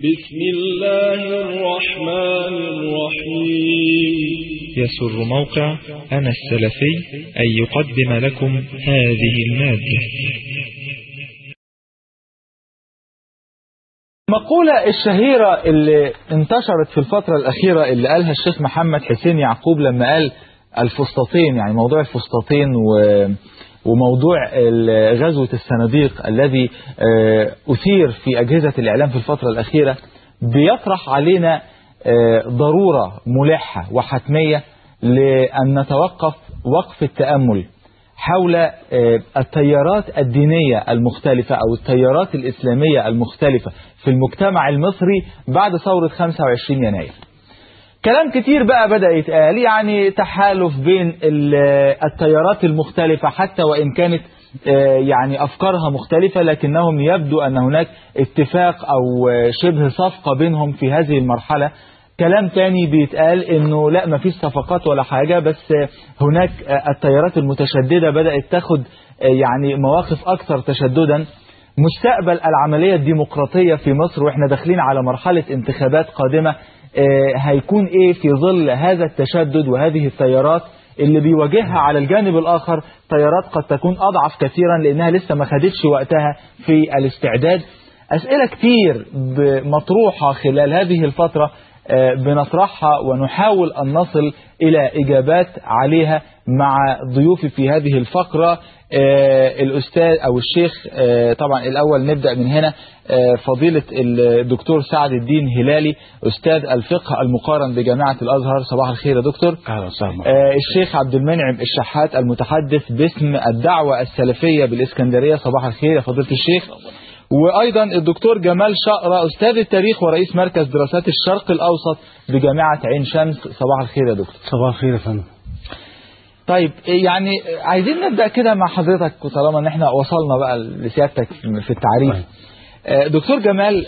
بسم الله الرحمن الرحيم يسر موقع أنا السلفي أن يقدم لكم هذه المادة المقولة الشهيرة اللي انتشرت في الفترة الأخيرة اللي قالها الشيخ محمد حسين يعقوب لما قال الفسطاطين يعني موضوع الفسطاطين و وموضوع غزوة الصناديق الذي أثير في أجهزة الإعلام في الفترة الأخيرة بيطرح علينا ضرورة ملحة وحتمية لأن نتوقف وقف التأمل حول التيارات الدينية المختلفة أو التيارات الإسلامية المختلفة في المجتمع المصري بعد ثورة 25 يناير كلام كتير بقى بدأ يتقال يعني تحالف بين التيارات المختلفة حتى وإن كانت يعني أفكارها مختلفة لكنهم يبدو أن هناك اتفاق أو شبه صفقة بينهم في هذه المرحلة كلام تاني بيتقال انه لا مفيش صفقات ولا حاجة بس هناك التيارات المتشددة بدأت تاخد يعني مواقف اكثر تشددا مستقبل العملية الديمقراطية في مصر واحنا داخلين على مرحلة انتخابات قادمة هيكون ايه في ظل هذا التشدد وهذه التيارات اللي بيواجهها على الجانب الآخر تيارات قد تكون أضعف كثيرا لأنها لسه ما خدتش وقتها في الاستعداد أسئلة كتير مطروحة خلال هذه الفترة بنطرحها ونحاول أن نصل إلى إجابات عليها مع ضيوفي في هذه الفقرة الأستاذ أو الشيخ طبعا الأول نبدأ من هنا فضيلة الدكتور سعد الدين هلالي أستاذ الفقه المقارن بجامعة الأزهر صباح الخير يا دكتور أهلا وسهلا الشيخ عبد المنعم الشحات المتحدث باسم الدعوة السلفية بالإسكندرية صباح الخير يا فضيلة الشيخ وأيضا الدكتور جمال شقرة أستاذ التاريخ ورئيس مركز دراسات الشرق الأوسط بجامعة عين شمس صباح الخير يا دكتور صباح الخير يا فندم طيب يعني عايزين نبدأ كده مع حضرتك وطالما ان احنا وصلنا بقى لسيادتك في التعريف دكتور جمال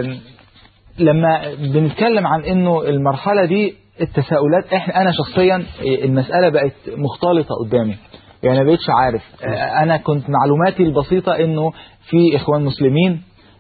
لما بنتكلم عن انه المرحلة دي التساؤلات احنا انا شخصيا المسألة بقت مختلطة قدامي يعني ما بقتش عارف انا كنت معلوماتي البسيطة انه في اخوان مسلمين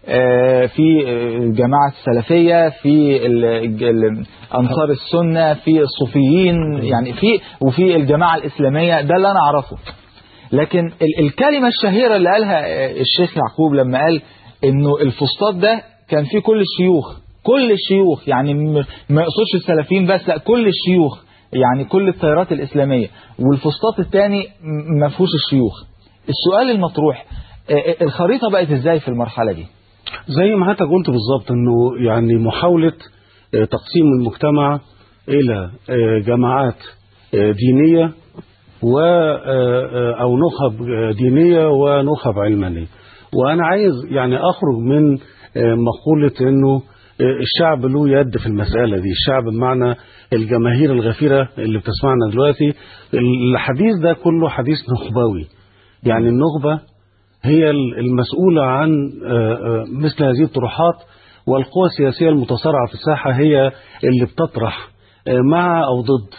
في الجماعة السلفية في أنصار السنة في الصوفيين يعني في وفي الجماعة الإسلامية ده اللي أنا أعرفه لكن الكلمة الشهيرة اللي قالها الشيخ يعقوب لما قال إنه الفسطاط ده كان فيه كل الشيوخ كل الشيوخ يعني ما يقصدش السلفيين بس لا كل الشيوخ يعني كل التيارات الإسلامية والفسطاط الثاني ما فيهوش الشيوخ السؤال المطروح الخريطة بقت ازاي في المرحلة دي زي ما حضرتك قلت بالظبط انه يعني محاولة تقسيم المجتمع الى جماعات دينية و او نخب دينية ونخب علمانية وانا عايز يعني اخرج من مقولة انه الشعب له يد في المسألة دي الشعب بمعنى الجماهير الغفيرة اللي بتسمعنا دلوقتي الحديث ده كله حديث نخبوي يعني النخبة هي المسؤولة عن مثل هذه الطروحات والقوى السياسية المتصارعة في الساحة هي اللي بتطرح مع أو ضد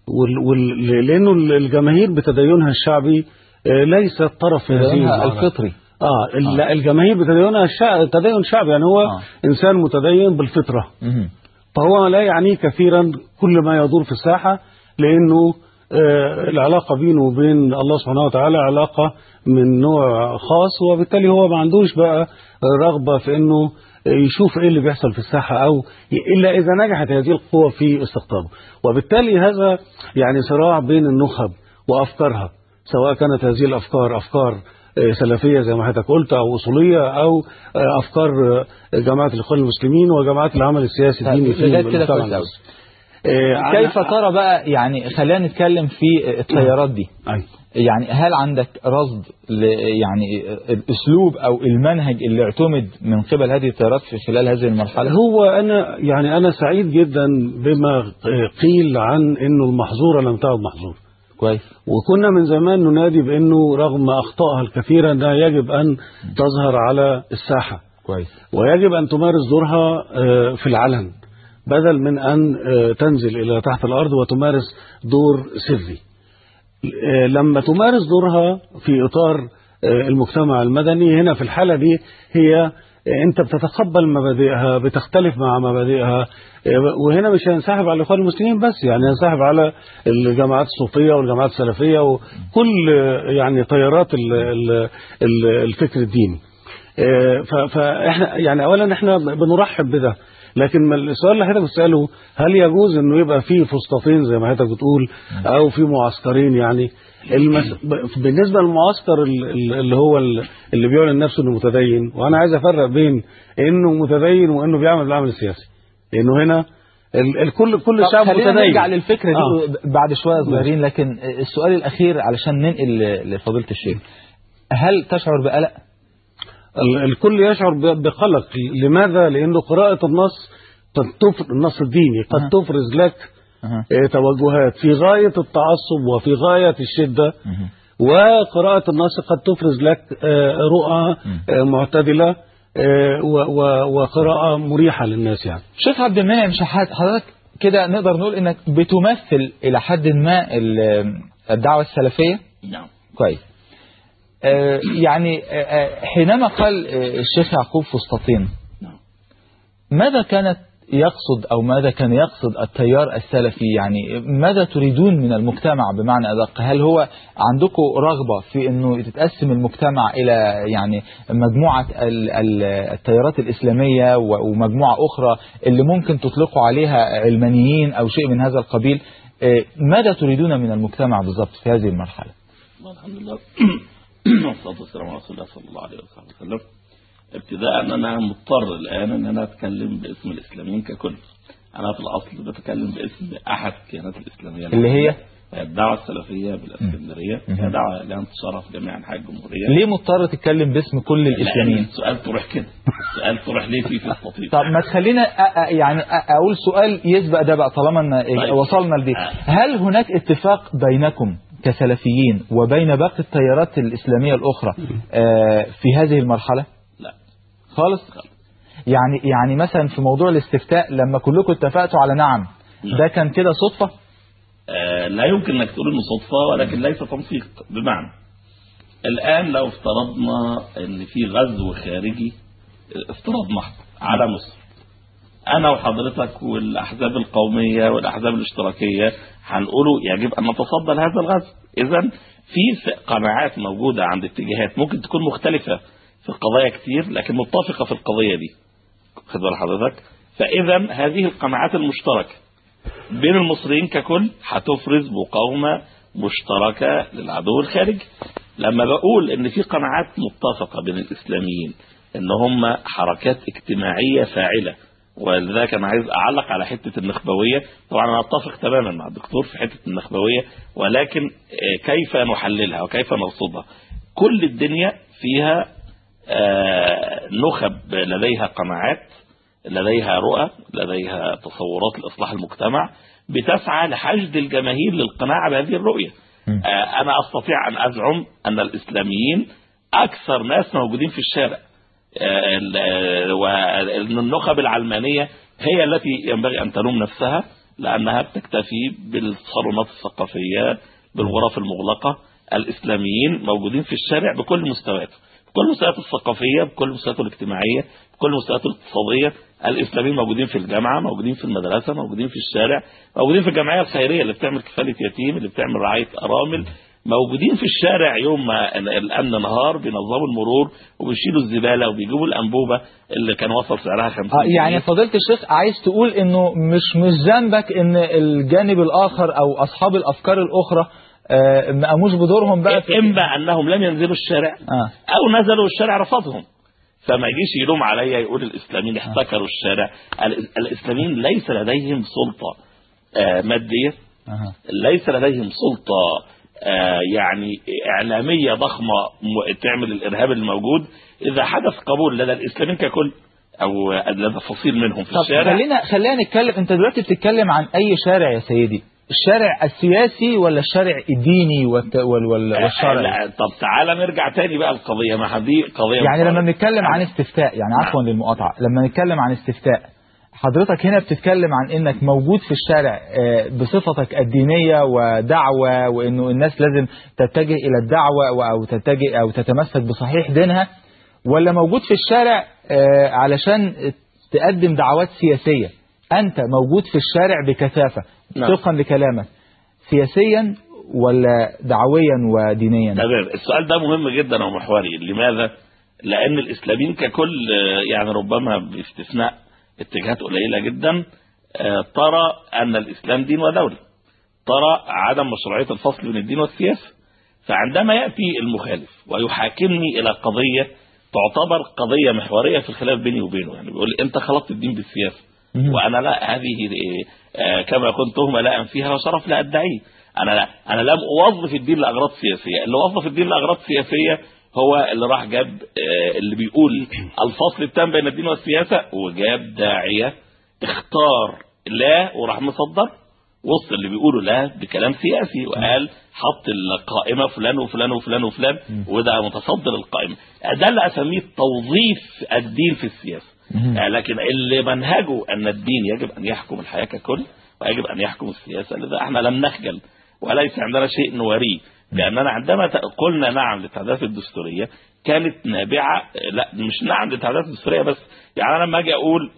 لأنه الجماهير بتدينها الشعبي ليست طرف في هذه الفطري آه, آه. الجماهير بتدينها الشعب تدين شعبي يعني هو آه. إنسان متدين بالفطرة مه. فهو لا يعنيه كثيرا كل ما يدور في الساحة لأنه آه العلاقة بينه وبين الله سبحانه وتعالى علاقة من نوع خاص وبالتالي هو ما عندوش بقى رغبة في انه يشوف ايه اللي بيحصل في الساحة او الا اذا نجحت هذه القوة في استقطابه وبالتالي هذا يعني صراع بين النخب وافكارها سواء كانت هذه الافكار افكار سلفية زي ما حضرتك قلت او اصولية او افكار جماعة الاخوان المسلمين وجماعات العمل السياسي الديني في المجتمع كيف ترى بقى يعني خلينا نتكلم في التيارات دي أي. يعني هل عندك رصد يعني الاسلوب او المنهج اللي اعتمد من قبل هذه التيارات في خلال هذه المرحله هو انا يعني انا سعيد جدا بما قيل عن انه المحظوره لم تعد محظور كويس وكنا من زمان ننادي بانه رغم اخطائها الكثيره انها يجب ان تظهر على الساحه كويس ويجب ان تمارس دورها في العلن بدل من أن تنزل إلى تحت الأرض وتمارس دور سري لما تمارس دورها في إطار المجتمع المدني هنا في الحالة دي هي انت بتتقبل مبادئها بتختلف مع مبادئها وهنا مش هينسحب على الاخوان المسلمين بس يعني هينسحب على الجماعات الصوفيه والجماعات السلفيه وكل يعني تيارات ال- ال- ال- الفكر الديني ف- فاحنا يعني اولا احنا بنرحب بده لكن ما السؤال اللي حضرتك بتساله هل يجوز انه يبقى في فسطاطين زي ما حضرتك بتقول او في معسكرين يعني المس... ب- بالنسبه للمعسكر ال- ال- اللي هو ال- اللي بيعلن نفسه انه متدين وانا عايز افرق بين انه متدين وانه بيعمل العمل السياسي لانه هنا ال- الكل كل طب شعب خلينا متدين نرجع للفكره دي آه. بعد شويه صغيرين لكن السؤال الاخير علشان ننقل لفضيله الشيخ هل تشعر بقلق؟ ال- الكل يشعر ب- بقلق لماذا؟ لأنه قراءة النص قد تفرز النص الديني قد أها. تفرز لك أها. آه، توجهات في غاية التعصب وفي غاية الشدة مهم. وقراءة النص قد تفرز لك آه، رؤى آه، معتدلة آه، و- و- وقراءة مريحة للناس يعني شيخ عبد المنعم شحات حضرتك كده نقدر نقول انك بتمثل الى حد ما ال- الدعوه السلفيه نعم كويس آه، يعني آه، آه، حينما قال آه، الشيخ يعقوب فسطاطين نعم ماذا كانت يقصد أو ماذا كان يقصد التيار السلفي يعني ماذا تريدون من المجتمع بمعنى أدق هل هو عندكم رغبة في أنه تتقسم المجتمع إلى يعني مجموعة ال- ال- التيارات الإسلامية و- ومجموعة أخرى اللي ممكن تطلقوا عليها علمانيين أو شيء من هذا القبيل آه، ماذا تريدون من المجتمع بالضبط في هذه المرحلة الله الحمد لله والصلاة والسلام على رسول الله صلى الله عليه وصحبه وسلم ابتداء أنا مضطر الآن أن أنا أتكلم باسم الإسلاميين ككل أنا في الأصل بتكلم باسم أحد الكيانات الإسلامية اللي هي الدعوة السلفية بالإسكندرية مم. هي دعوة لها انتشارها في جميع أنحاء الجمهورية ليه مضطر تتكلم باسم كل لأن الإسلاميين السؤال طرح كده السؤال طرح ليه في في التطبيق طب ما تخلينا أ- أ- يعني أ- اقول سؤال يسبق ده بقى طالما ان طيب. وصلنا لدي آه. هل هناك اتفاق بينكم كسلفيين وبين باقي التيارات الاسلاميه الاخرى آه، في هذه المرحله لا خالص يعني يعني مثلا في موضوع الاستفتاء لما كلكم اتفقتوا على نعم لا. ده كان كده صدفه آه، لا يمكن انك تقول انه صدفه ولكن ليس تنسيق بمعنى الان لو افترضنا ان في غزو خارجي آه، افتراض محض على مصر انا وحضرتك والاحزاب القوميه والاحزاب الاشتراكيه هنقوله يجب ان نتصدى لهذا الغزو اذا في س- قناعات موجوده عند اتجاهات ممكن تكون مختلفه في قضايا كتير لكن متفقه في القضيه دي خد بال حضرتك فاذا هذه القناعات المشتركه بين المصريين ككل هتفرز مقاومة مشتركة للعدو الخارجي لما بقول ان في قناعات متفقة بين الاسلاميين ان هم حركات اجتماعية فاعلة ولذلك انا عايز اعلق على حتة النخبوية طبعا انا اتفق تماما مع الدكتور في حتة النخبوية ولكن آه، كيف نحللها وكيف نرصدها كل الدنيا فيها آه، نخب لديها قناعات لديها رؤى لديها تصورات لإصلاح المجتمع بتسعى لحشد الجماهير للقناعة بهذه الرؤية م. آه، أنا أستطيع أن أزعم أن الإسلاميين أكثر ناس موجودين في الشارع آه، ال- آه، وأن النخب العلمانية هي التي ينبغي أن تلوم نفسها لأنها بتكتفي بالصالونات الثقافية بالغرف المغلقة الإسلاميين موجودين في الشارع بكل مستوياته بكل المستويات الثقافية بكل المستويات الاجتماعية بكل المستويات الاقتصادية الإسلاميين موجودين في الجامعة موجودين في المدرسة موجودين في الشارع موجودين في الجمعية الخيرية اللي بتعمل كفالة يتيم اللي بتعمل رعاية أرامل موجودين في الشارع يوم ما الأمن نهار بينظموا المرور وبيشيلوا الزبالة وبيجيبوا الأنبوبة اللي كان وصل سعرها 50 آه، يعني جنيه. فضيلة الشيخ عايز تقول انه مش مش ذنبك ان الجانب الاخر او اصحاب الافكار الاخرى آه، ما قاموش بدورهم بقى في إما أنهم لم ينزلوا الشارع آه. او نزلوا الشارع رفضهم فما يجيش يلوم عليا يقول الاسلاميين احتكروا الشارع ال- الاسلاميين ليس لديهم سلطه آه، ماديه أها. ليس لديهم سلطه آه، يعني اعلاميه ضخمه م- تعمل الارهاب الموجود اذا حدث قبول لدى الاسلاميين ككل او لدى فصيل منهم في طب الشارع خلينا خلينا نتكلم انت دلوقتي بتتكلم عن اي شارع يا سيدي الشارع السياسي ولا الشارع الديني والت... وال... وال... آه، والشرعي لا، طب تعالى نرجع تاني بقى القضيه ما دي قضيه يعني لما مختلفة. بنتكلم عن استفتاء يعني عفوا للمقاطعه لما نتكلم عن استفتاء حضرتك هنا بتتكلم عن انك موجود في الشارع آه، بصفتك الدينيه ودعوه وانه الناس لازم تتجه الى الدعوه او تتجه او تتمسك بصحيح دينها ولا موجود في الشارع آه، علشان تقدم دعوات سياسية أنت موجود في الشارع بكثافة نعم. طبقا لكلامك سياسيا ولا دعويا ودينيا تمام السؤال ده مهم جدا ومحوري لماذا؟ لأن الإسلاميين ككل آه، يعني ربما باستثناء اتجاهات قليلة جدا آه، ترى أن الإسلام دين ودولة ترى عدم مشروعية الفصل بين الدين والسياسة فعندما يأتي المخالف ويحاكمني إلى قضية تعتبر قضية محورية في الخلاف بيني وبينه يعني بيقول لي أنت خلطت الدين بالسياسة مهم. وأنا لا هذه آه، كما كنت تهمة لا أنفيها وشرف لا أدعيه أنا لا أنا لم أوظف الدين لأغراض سياسية اللي وظف الدين لأغراض سياسية هو اللي راح جاب آه، اللي بيقول الفصل التام بين الدين والسياسة وجاب داعية اختار لا وراح مصدر وسط اللي بيقولوا لا بكلام سياسي وقال حط القائمة فلان وفلان وفلان وفلان وده متصدر القائمة ده اللي أسميه توظيف الدين في السياسة مهم. آه، لكن اللي منهجه أن الدين يجب أن يحكم الحياة ككل ويجب أن يحكم السياسة لذا احنا لم نخجل وليس عندنا شيء نوريه لأننا عندما ت- قلنا نعم للتعديلات الدستورية كانت نابعة لا مش نعم للتعديلات الدستورية بس يعني أنا لما أجي أقول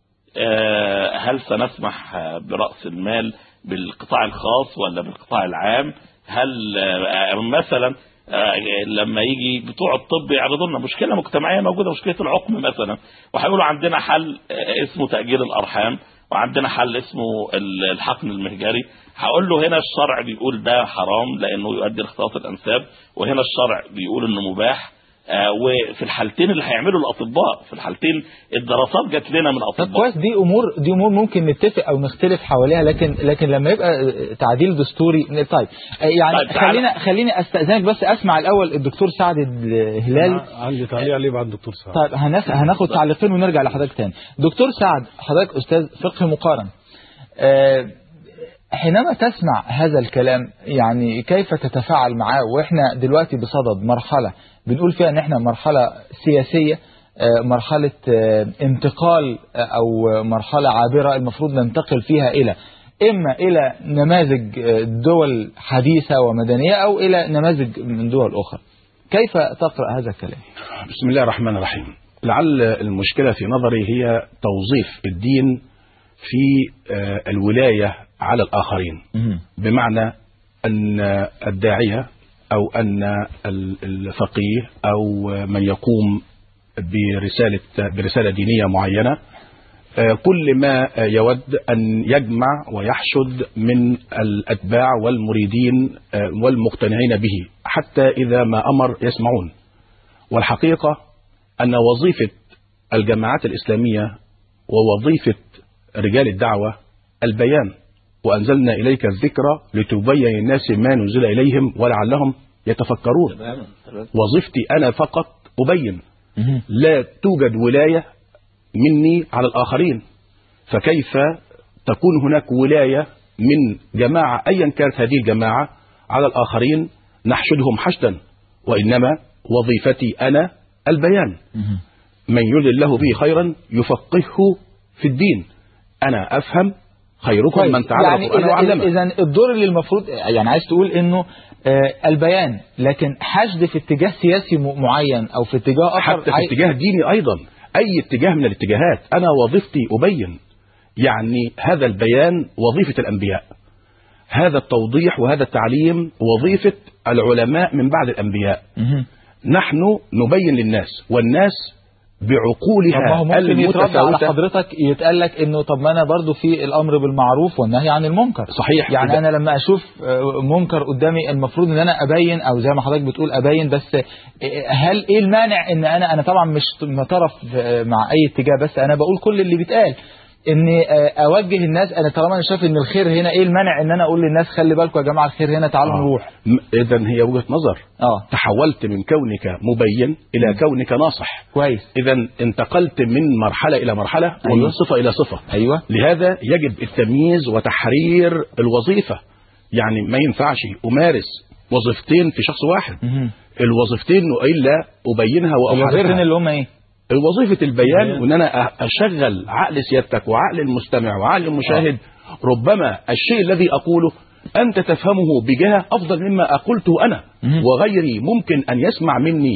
آه، هل سنسمح آه، برأس المال بالقطاع الخاص ولا بالقطاع العام هل آه، مثلا آه، لما يجي بتوع الطب يعرضوا لنا مشكله مجتمعيه موجوده مشكله العقم مثلا وهيقولوا عندنا حل آه، اسمه تاجير الارحام وعندنا حل اسمه ال- الحقن المهجري هقول له هنا الشرع بيقول ده حرام لانه يؤدي لاختلاط الانساب وهنا الشرع بيقول انه مباح آه، وفي الحالتين اللي هيعملوا الاطباء في الحالتين الدراسات جات لنا من طب اطباء كويس دي امور دي امور ممكن نتفق او نختلف حواليها لكن لكن لما يبقى تعديل دستوري طيب يعني طيب، تعال. خلينا خليني استاذنك بس اسمع الاول الدكتور سعد الهلالي عندي تعليق عليه بعد الدكتور سعد طيب هناخ- هناخد تعليقين ونرجع لحضرتك تاني دكتور سعد حضرتك استاذ فقه مقارن آه، حينما تسمع هذا الكلام يعني كيف تتفاعل معاه واحنا دلوقتي بصدد مرحله بنقول فيها ان احنا مرحله سياسيه آه، مرحله آه، انتقال آه، او مرحله عابره المفروض ننتقل فيها الى اما الى نماذج آه، دول حديثه ومدنيه او الى نماذج من دول اخرى كيف تقرا هذا الكلام بسم الله الرحمن الرحيم لعل المشكلة في نظري هي توظيف الدين في آه، الولاية على الآخرين مهم. بمعنى أن الداعية أو أن ال- الفقيه أو من يقوم برسالة برسالة دينية معينة آه، كل ما آه، يود أن يجمع ويحشد من الأتباع والمريدين آه، والمقتنعين به حتى إذا ما أمر يسمعون والحقيقة أن وظيفة الجماعات الإسلامية ووظيفة رجال الدعوة البيان وأنزلنا إليك الذكر لتبين للناس ما نزل إليهم ولعلهم يتفكرون تماما تماما. وظيفتي أنا فقط أبين مهم. لا توجد ولاية مني على الآخرين فكيف تكون هناك ولاية من جماعة أيا كانت هذه الجماعة على الآخرين نحشدهم حشدا وإنما وظيفتي أنا البيان مهم. من يرد الله به خيرا يفقهه في الدين أنا أفهم خيركم كويس. من تعلم يعني القرآن وعلمه اذا الدور اللي المفروض يعني عايز تقول انه آه، البيان لكن حشد في اتجاه سياسي م- معين او في اتجاه اخر حتى في عاي- اتجاه ديني ايضا اي اتجاه من الاتجاهات انا وظيفتي ابين يعني هذا البيان وظيفه الانبياء هذا التوضيح وهذا التعليم وظيفه العلماء من بعد الانبياء مهم. نحن نبين للناس والناس طب ما هو بعقولها ممكن يترد على المتفاوته حضرتك يتقال لك انه طب ما انا برضو في الامر بالمعروف والنهي عن المنكر صحيح يعني كده. انا لما اشوف آه، منكر قدامي المفروض ان انا ابين او زي ما حضرتك بتقول ابين بس آه، هل ايه المانع ان انا انا طبعا مش طرف آه، مع اي اتجاه بس انا بقول كل اللي بيتقال ان آه، اوجه الناس انا طالما انا شايف ان الخير هنا ايه المانع ان انا اقول للناس خلي بالكم يا جماعه الخير هنا تعالوا نروح اذا هي وجهه نظر اه تحولت من كونك مبين الى كونك ناصح كويس اذا انتقلت من مرحله الى مرحله ومن أيوة. صفه الى صفه ايوه لهذا يجب التمييز وتحرير الوظيفة يعني ما ينفعش أمارس وظيفتين في شخص واحد مهم. الوظيفتين إلا أبينها الوظيفتين وأحررها اللي هم ايه وظيفة البيان وأن أنا أشغل عقل سيادتك وعقل المستمع وعقل المشاهد ربما الشيء الذي أقوله أنت تفهمه بجهة أفضل مما أقولته أنا مم. وغيري ممكن أن يسمع مني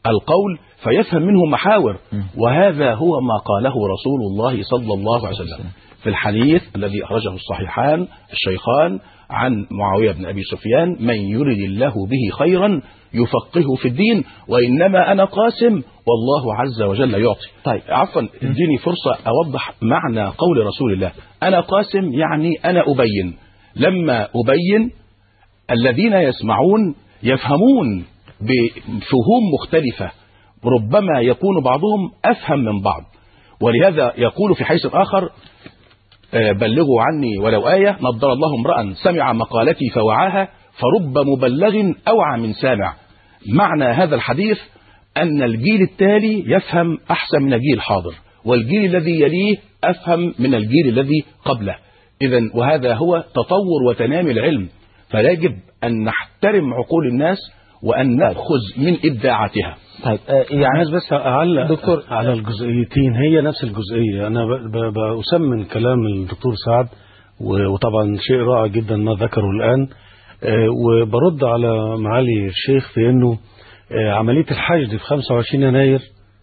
القول فيفهم منه محاور وهذا هو ما قاله رسول الله صلى الله عليه وسلم في الحديث الذي أخرجه الصحيحان الشيخان عن معاوية بن أبي سفيان من يرد الله به خيرا يفقهه في الدين وإنما أنا قاسم والله عز وجل يعطي طيب. عفوا اديني فرصة أوضح معنى قول رسول الله أنا قاسم يعني أنا أبين لما أبين الذين يسمعون يفهمون بفهوم مختلفة ربما يكون بعضهم أفهم من بعض ولهذا يقول في حيث آخر آه، بلغوا عني ولو آية نضر الله امرأ سمع مقالتي فوعاها فرب مبلغ أوعى من سامع معنى هذا الحديث أن الجيل التالي يفهم أحسن من الجيل الحاضر والجيل الذي يليه أفهم من الجيل الذي قبله إذا وهذا هو تطور وتنامي العلم فيجب أن نحترم عقول الناس وأن نأخذ من إبداعاتها طيب آه، يعني يعني عايز بس اعلق دكتور. على الجزئيتين هي نفس الجزئيه انا ب- ب- بأسمن كلام الدكتور سعد و- وطبعا شيء رائع جدا ما ذكره الان آه، وبرد على معالي الشيخ في انه آه، عمليه الحشد في 25 يناير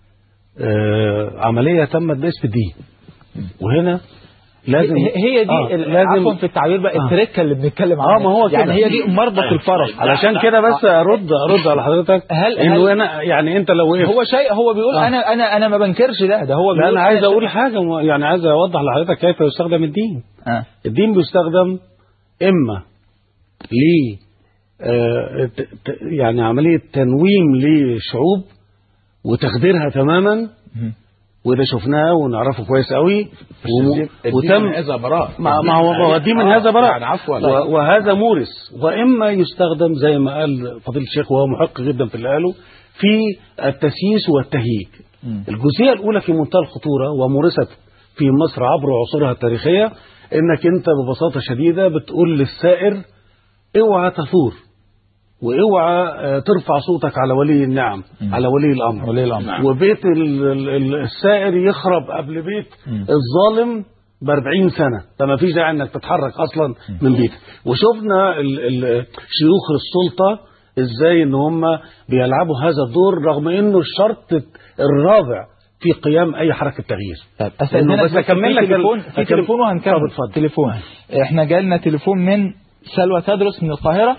آه، عمليه تمت باسم الدين وهنا لازم هي هي دي آه، ال- لازم عفوا في التعبير بقى آه. التركه اللي بنتكلم عنها ما هو كده. يعني هي دي مربط طيب، الفرس طيب. علشان كده بس ارد ارد على حضرتك هل- انه هل- انا يعني انت لو وقفت هو شيء هو بيقول آه. انا انا انا ما بنكرش ده ده هو لا بيقول انا عايز شا- اقول حاجه م- يعني عايز اوضح لحضرتك كيف يستخدم الدين آه. الدين بيستخدم اما ل آه، ت- ت- يعني عمليه تنويم لشعوب وتخديرها تماما مم. وده شفناه ونعرفه كويس قوي وم- وتم وتم هذا براء ما ما هو ما هو دي من آه، هذا براء يعني عفوا و- وهذا مورث واما يستخدم زي ما قال فضيله الشيخ وهو محق جدا في اللي قاله في التسييس والتهييج مم. الجزئيه الاولى في منتهى الخطوره ومورست في مصر عبر عصورها التاريخيه انك انت ببساطه شديده بتقول للسائر اوعى تثور واوعى آه، ترفع صوتك على ولي النعم مم. على ولي الامر ولي الامر نعم. وبيت ال- ال- ال- السائر يخرب قبل بيت مم. الظالم ب 40 سنه فما فيش داعي انك تتحرك اصلا من بيتك وشفنا ال- ال- شيوخ السلطه ازاي ان هم بيلعبوا هذا الدور رغم انه الشرط الرابع في قيام اي حركه تغيير طيب إنه استاذنك بس بس أكمل لك في تليفون ال- في أكمل- تليفون وهنكمل اتفضل، اتفضل. تليفون احنا جالنا تليفون من سلوى تدرس من القاهره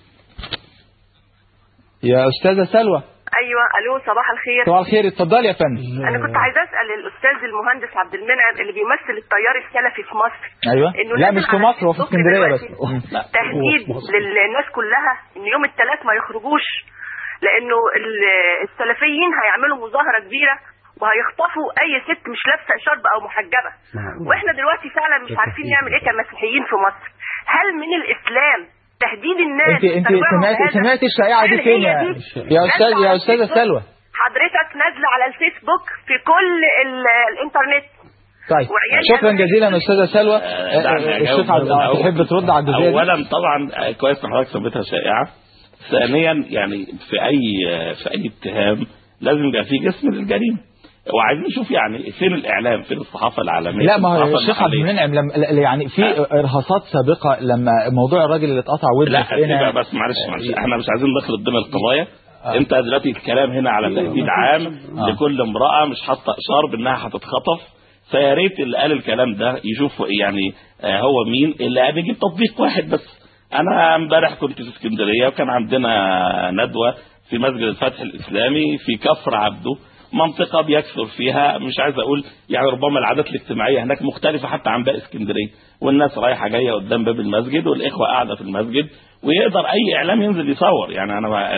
يا استاذه سلوى ايوه الو صباح الخير صباح الخير اتفضلي يا فندم انا كنت عايزه اسال الاستاذ المهندس عبد المنعم اللي بيمثل التيار السلفي في مصر ايوه انه لا لازم مش في على مصر هو في الفيسبوك اسكندريه بس دلوقتي لا تهديد هو في مصر. للناس كلها ان يوم الثلاث ما يخرجوش لانه ال- السلفيين هيعملوا مظاهره كبيره وهيخطفوا اي ست مش لابسه شرب او محجبه نعم. واحنا دلوقتي فعلا مش عارفين نعمل ايه كمسيحيين في مصر هل من الاسلام تهديد الناس انت انت وتنويعهم سمعت هذا؟ سمعت الشائعه دي هل فين هي يا دي يا استاذ نازلة يا على استاذه الفيسبوك؟ سلوى حضرتك نازله على الفيسبوك في كل ال- الانترنت طيب وعيالي شكرا أنا- جزيلا استاذه سلوى آه، دعني آه، أجاوب الشيخ عبد برضه الأول. تحب ترد على الجزئيه دي اولا طبعا آه، كويس ان حضرتك سميتها شائعه ثانيا يعني في اي آه، في اي اتهام لازم يبقى في جسم للجريمه وعايزين نشوف يعني فين الاعلام فين الصحافه العالميه لا فين ما هو الصحافة الشيخ عبد المحلية؟ المنعم لما لا- يعني في ارهاصات سابقه لما موضوع الراجل اللي اتقطع ودنه لا في سيبها هنا بس معلش معلش احنا مش عايزين نخلط بين القضايا آه. انت دلوقتي الكلام هنا على تهديد عام آه. لكل امراه مش حاطه اشار بانها هتتخطف فيا ريت اللي قال الكلام ده يشوف يعني آه، هو مين اللي قال يجيب تطبيق واحد بس انا امبارح كنت في اسكندريه وكان عندنا ندوه في مسجد الفتح الاسلامي في كفر عبده منطقة بيكثر فيها مش عايز أقول يعني ربما العادات الاجتماعية هناك مختلفة حتى عن باقي اسكندرية والناس رايحة جاية قدام باب المسجد والإخوة قاعدة في المسجد ويقدر أي إعلام ينزل يصور يعني أنا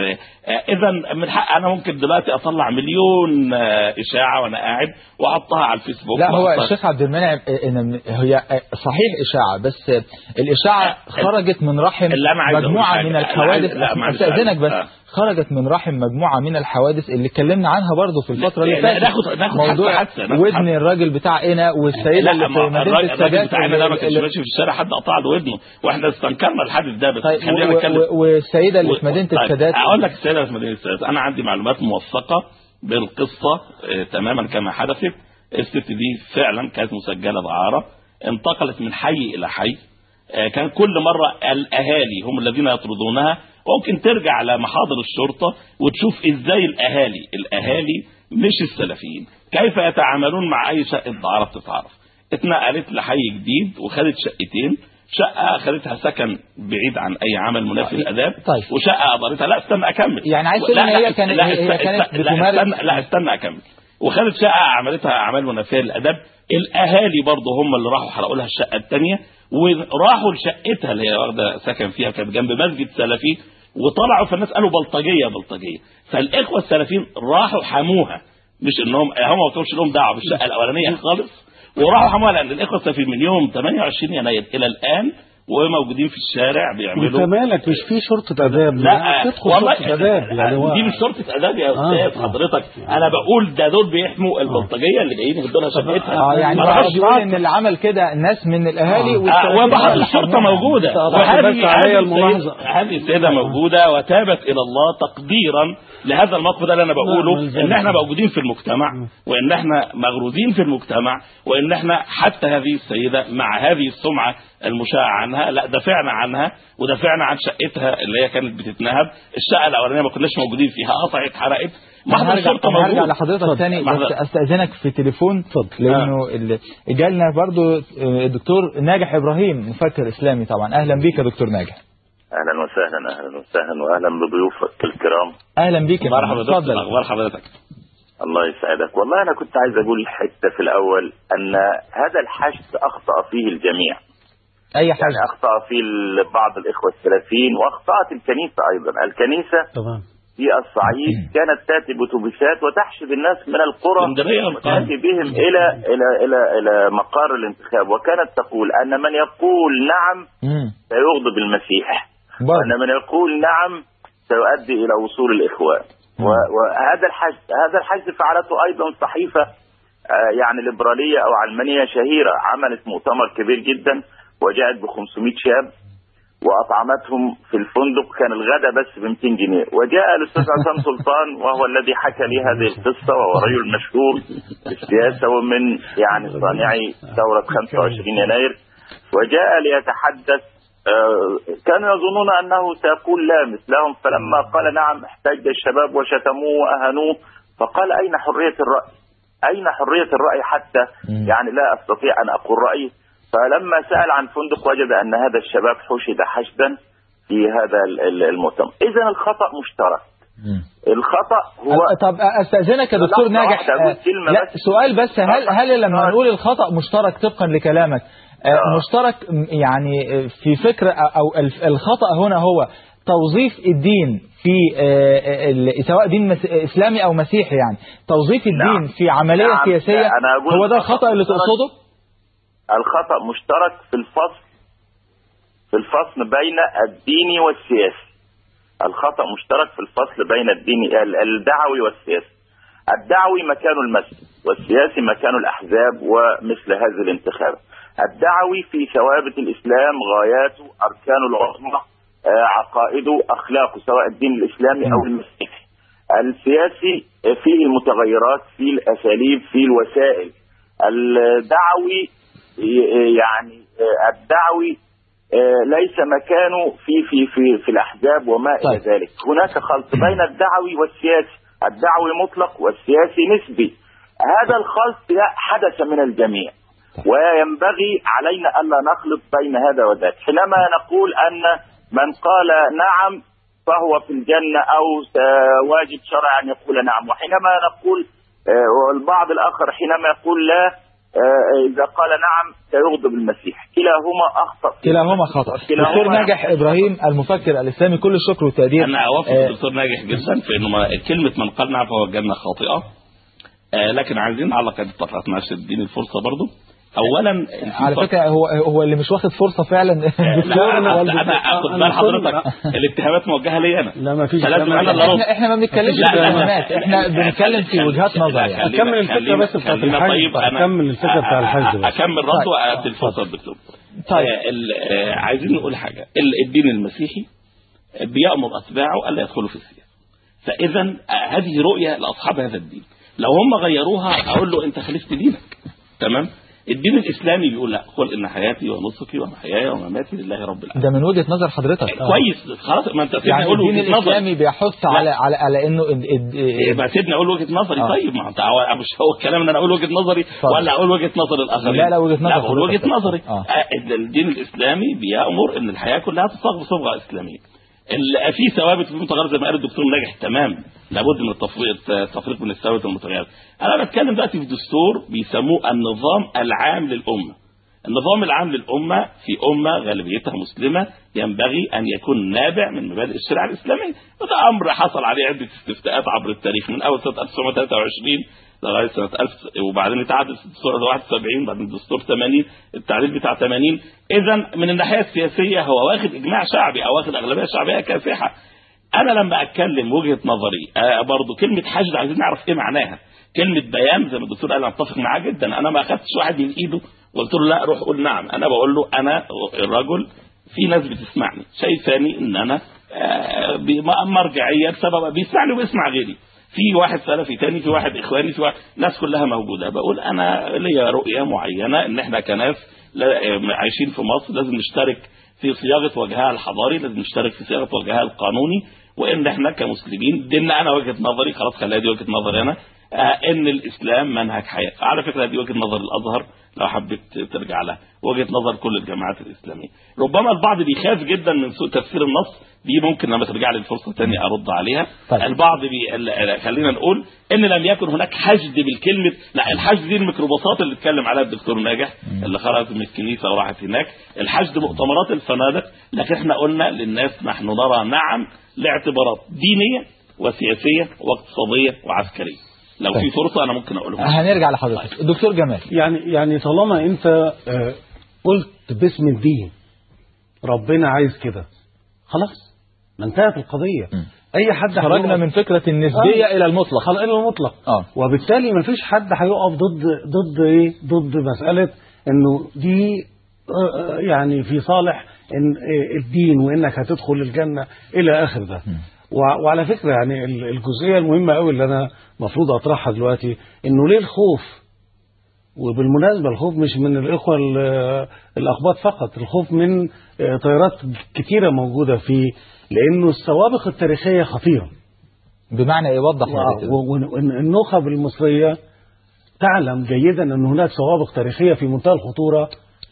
إذا من حق أنا ممكن دلوقتي أطلع مليون آه، إشاعة وأنا قاعد وأحطها على الفيسبوك لا هو وأحطها- الشيخ عبد المنعم إن هي صحيح اشاعه بس الاشاعه خرجت من رحم اللي أنا عايز أقول مجموعه حاجة. من أنا الحوادث عايز- لا، معلش، استاذنك بس آه. خرجت من رحم مجموعه من الحوادث اللي اتكلمنا عنها برضو في الفتره اللي لا، فاتت ناخد- ناخد موضوع حادثة، ناخد ودن حادثة. الراجل بتاع قنا والسيده اللي لا في ما مدينه الراجل الراجل السادات بتاعنا ده ما كانش اللي- ماشي في الشارع حد قطع له ودنه واحنا استنكرنا الحادث ده بس طيب خلينا و- نتكلم و- والسيده اللي في و- مدينه طيب، السادات اقول لك السيده في مدينه السادات انا عندي معلومات موثقه بالقصه آه، تماما كما حدثت الست دي فعلا كانت مسجله دعاره انتقلت من حي الى حي آه، كان كل مره الاهالي هم الذين يطردونها ممكن ترجع لمحاضر الشرطه وتشوف ازاي الاهالي الاهالي مش السلفيين كيف يتعاملون مع اي شقه دعاره بتتعرف اتنقلت لحي جديد وخدت شقتين شقه اخذتها سكن بعيد عن اي عمل منافي للاداب طيب. وشقه اجرتها لا استنى اكمل يعني عايز تقول لا، إن لا، هي كانت- لا، هي است- كانت است- لا، بتمارس- استنى لا استنى اكمل وخدت شقه عملتها اعمال منافيه للاداب الاهالي برضه هم اللي راحوا حرقوا لها الشقه الثانيه وراحوا لشقتها اللي هي واخده سكن فيها كانت جنب مسجد سلفي وطلعوا فالناس قالوا بلطجيه بلطجيه فالاخوه السلفيين راحوا حموها مش انهم هم ما قلتلهمش لهم دعوه بالشقه الاولانيه خالص وراحوا حموها لان الاخوه السلفيين من يوم 28 يناير الى الان وموجودين في الشارع وانت بيعملوا مالك مش في شرطه اداب لا تدخل والله شرطه اداب يعني هو دي مش شرطه اداب يا آه، استاذ آه. حضرتك انا بقول ده دول بيحموا البلطجيه اللي جايين يدوا لها شقتها اه يعني ما واحد راحوش بيقول ان اللي عمل كده ناس من الاهالي آه، والسلفيين وبحث اللي الشرطه حرموها. موجوده طب وهذه بس عليا هذه الملاحظة. السيدة- هذه السيده موجوده وتابت الى الله تقديرا لهذا الموقف ده اللي انا نعم، بقوله ملزمة. ان احنا موجودين في المجتمع وان احنا مغروزين في المجتمع وان احنا حتى هذه السيده مع هذه السمعه المشاعه عنها لا دافعنا عنها ودافعنا عن شقتها اللي هي كانت بتتنهب الشقه الاولانيه ما كناش موجودين فيها قطعت حرقت محضر هرجع الشرطه طب هرجع موجود لحضرتك تاني محضر- بس استاذنك في تليفون اتفضل. لانه ال- جالنا برضو آه، الدكتور ناجح ابراهيم مفكر اسلامي طبعا اهلا بيك يا دكتور ناجح اهلا وسهلا اهلا وسهلا واهلا بضيوفك الكرام اهلا بيك يا مرحبا فندم. دكتور اتفضل اخبار حضرتك الله يسعدك والله انا كنت عايز اقول حته في الاول ان هذا الحشد اخطا فيه الجميع اي يعني حاجه اخطا فيه بعض الاخوه السلفيين واخطات الكنيسه ايضا الكنيسه طبعا في الصعيد كانت تاتي باتوبيسات وتحشد الناس من القرى اسكندريه والقاهره تاتي بهم الى الى الى الى مقار الانتخاب وكانت تقول ان من يقول نعم امم سيغضب المسيح برضه وأن من يقول نعم سيؤدي إلى وصول الإخوان و- وهذا الحشد هذا الحشد فعلته أيضا صحيفة آه، يعني ليبرالية أو علمانية شهيرة عملت مؤتمر كبير جدا وجاءت ب 500 شاب وأطعمتهم في الفندق كان الغداء بس ب 200 جنيه وجاء الأستاذ عصام سلطان وهو الذي حكى لي هذه القصة وهو رجل مشهور في السياسة ومن يعني صانعي ثورة 25 يناير وجاء ليتحدث آه، كانوا يظنون انه سيقول لا مثلهم فلما قال نعم احتج الشباب وشتموه واهانوه فقال اين حريه الراي؟ اين حريه الراي حتى مم. يعني لا استطيع ان اقول رايي فلما سال عن فندق وجد ان هذا الشباب حشد حشدا في هذا ال- ال- المؤتمر اذا الخطا مشترك مم. الخطا هو طب استاذنك يا دكتور لحظة ناجح واحدة، أقول آه، كلمة لا بس. سؤال بس هل هل لما آه. نقول الخطا مشترك طبقا لكلامك آه، آه. مشترك م- يعني آه، في فكره او الف- الخطا هنا هو توظيف الدين في آه، آه، ال- سواء دين مس- اسلامي او مسيحي يعني توظيف الدين نعم. في عمليه نعم. سياسيه أنا أقول هو ده الخطأ الخطا اللي مشترك. تقصده الخطأ مشترك في الفصل في الفصل بين الديني والسياسي الخطأ مشترك في الفصل بين الديني ال- الدعوي والسياسي الدعوي مكان المسجد والسياسي مكان الأحزاب ومثل هذه الانتخابات الدعوي في ثوابت الإسلام غاياته أركانه العظمى آه، عقائده أخلاقه سواء الدين الإسلامي أو المسيحي السياسي فيه المتغيرات فيه الأساليب فيه الوسائل الدعوي ي- يعني آه، الدعوي آه، ليس مكانه في في في في الاحزاب وما الى طيب. ذلك هناك خلط بين الدعوي والسياسي الدعوي مطلق والسياسي نسبي هذا الخلط ده حدث من الجميع وينبغي علينا الا نخلط بين هذا وذاك حينما نقول ان من قال نعم فهو في الجنه او س- واجب شرعا ان يقول نعم وحينما نقول آه، والبعض الاخر حينما يقول لا آه، اذا قال نعم سيغضب المسيح كلاهما اخطا كلاهما خطا كلاهما دكتور ناجح ابراهيم المفكر الاسلامي كل الشكر والتقدير انا اوافق آه، الدكتور ناجح جدا في انه ما- كلمه من قال نعم فهو الجنه خاطئه آه لكن عايزين على قد طرقت معلش اديني الفرصه برضو اولا في على فرق- فكره هو هو اللي مش واخد فرصه فعلا لا انا انا اخد أنا بال حضرتك كل- الاتهامات موجهه لي انا لا ما فيش فلازم انا اللي ارد احنا احنا ما بنتكلمش لا، في لا، لا. اتهامات احنا بنتكلم في وجهات نظر يعني خلينا- أكمل الفكرة خلينا- بس بتاعت خلينا الحج. طيب انا أكمل الفكرة بتاع الحج بس. اكمل رد وادي الفرصه للدكتور طيب. آه، ال- آه، عايزين نقول حاجه ال- الدين المسيحي بيامر اتباعه الا يدخلوا في السياسه فاذا آه، هذه رؤيه لاصحاب هذا الدين لو هم غيروها اقول له انت خالفت دينك تمام الدين الاسلامي بيقول لا قل ان حياتي ونسكي ومحياي ومماتي لله رب العالمين ده من وجهة نظر حضرتك كويس خلاص ما انت سيبني يعني اقول الدين وجهه نظري الاسلامي بيحث على على على انه ال- ال- يبقى سيبني اقول وجهه نظري آه. طيب ما انت هو- مش هو الكلام ان انا اقول وجهه نظري ولا اقول وجهه نظر الاخرين لا، لا، وجهة نظر لا اقول حضرتك. وجهه نظري آه. آه، الدين الاسلامي بيامر ان الحياه كلها تصاغ بصبغه اسلاميه ال- في ثوابت وفي متغيرات زي ما قال الدكتور ناجح تمام لابد من التفريق التفريق بين الثوابت والمتغيرات انا بتكلم دلوقتي في دستور بيسموه النظام العام للامه النظام العام للأمة في أمة غالبيتها مسلمة ينبغي أن يكون نابع من مبادئ الشريعة الإسلامية وده أمر حصل عليه عدة استفتاءات عبر التاريخ من أول سنة 1923 لغاية سنة 1000 وبعدين اتعدل الدستور 71 بعدين الدستور 80 التعديل بتاع 80 إذا من الناحية السياسية هو واخد إجماع شعبي أو واخد أغلبية شعبية كافحة انا لما اتكلم وجهه نظري آه برضو كلمه حشد عايزين نعرف ايه معناها كلمه بيان زي ما الدكتور قال أنا اتفق معاه جدا انا ما اخدتش واحد من ايده وقلت له لا روح قول نعم انا بقول له انا الرجل في ناس بتسمعني شايفاني ان انا آه، بي- مرجعيه بسبب بيسمعني وبيسمع غيري في واحد سلفي تاني في واحد اخواني في واحد ناس كلها موجوده بقول انا ليا رؤيه معينه ان احنا كناس لا- عايشين في مصر لازم نشترك في صياغه وجهها الحضاري لازم نشترك في صياغه وجهها القانوني وان احنا كمسلمين ديننا انا وجهه نظري خلاص خليها دي وجهه نظري انا آه ان الاسلام منهج حياه على فكره دي وجهه نظر الازهر لو حبيت ترجع لها وجهه نظر كل الجماعات الاسلاميه ربما البعض بيخاف جدا من سوء تفسير النص دي ممكن لما ترجع لي الفرصه تانية ارد عليها طيب. البعض بي... ال- خلينا نقول ان لم يكن هناك حشد بالكلمه لا الحشد دي الميكروباصات اللي اتكلم عليها الدكتور ناجح اللي خرجت من الكنيسه وراحت هناك الحشد مؤتمرات الفنادق لكن احنا قلنا للناس نحن نرى نعم لاعتبارات دينيه وسياسيه واقتصاديه وعسكريه لو طيب. في فرصه انا ممكن اقولهم هنرجع لحضرتك الدكتور جمال يعني يعني طالما انت آه، قلت باسم الدين ربنا عايز كده خلاص ما انتهت القضيه م. اي حد خرجنا هيقف- من فكرة النسبية آه. إلى المطلق خلاص الى المطلق اه وبالتالي ما فيش حد هيقف ضد ضد ايه ضد مساله انه دي آه، آه، يعني في صالح إن آه، الدين وانك هتدخل الجنه الى اخر ده وع- وعلى فكره يعني ال- الجزئيه المهمه قوي اللي انا المفروض اطرحها دلوقتي انه ليه الخوف وبالمناسبه الخوف مش من الاخوه ال- الاقباط فقط الخوف من آه، تيارات كتيره موجوده فيه لانه السوابق التاريخيه خطيره بمعنى إيه وضح يا ريت. والنخب المصرية تعلم جيدا أن هناك سوابق تاريخية في منتهى الخطورة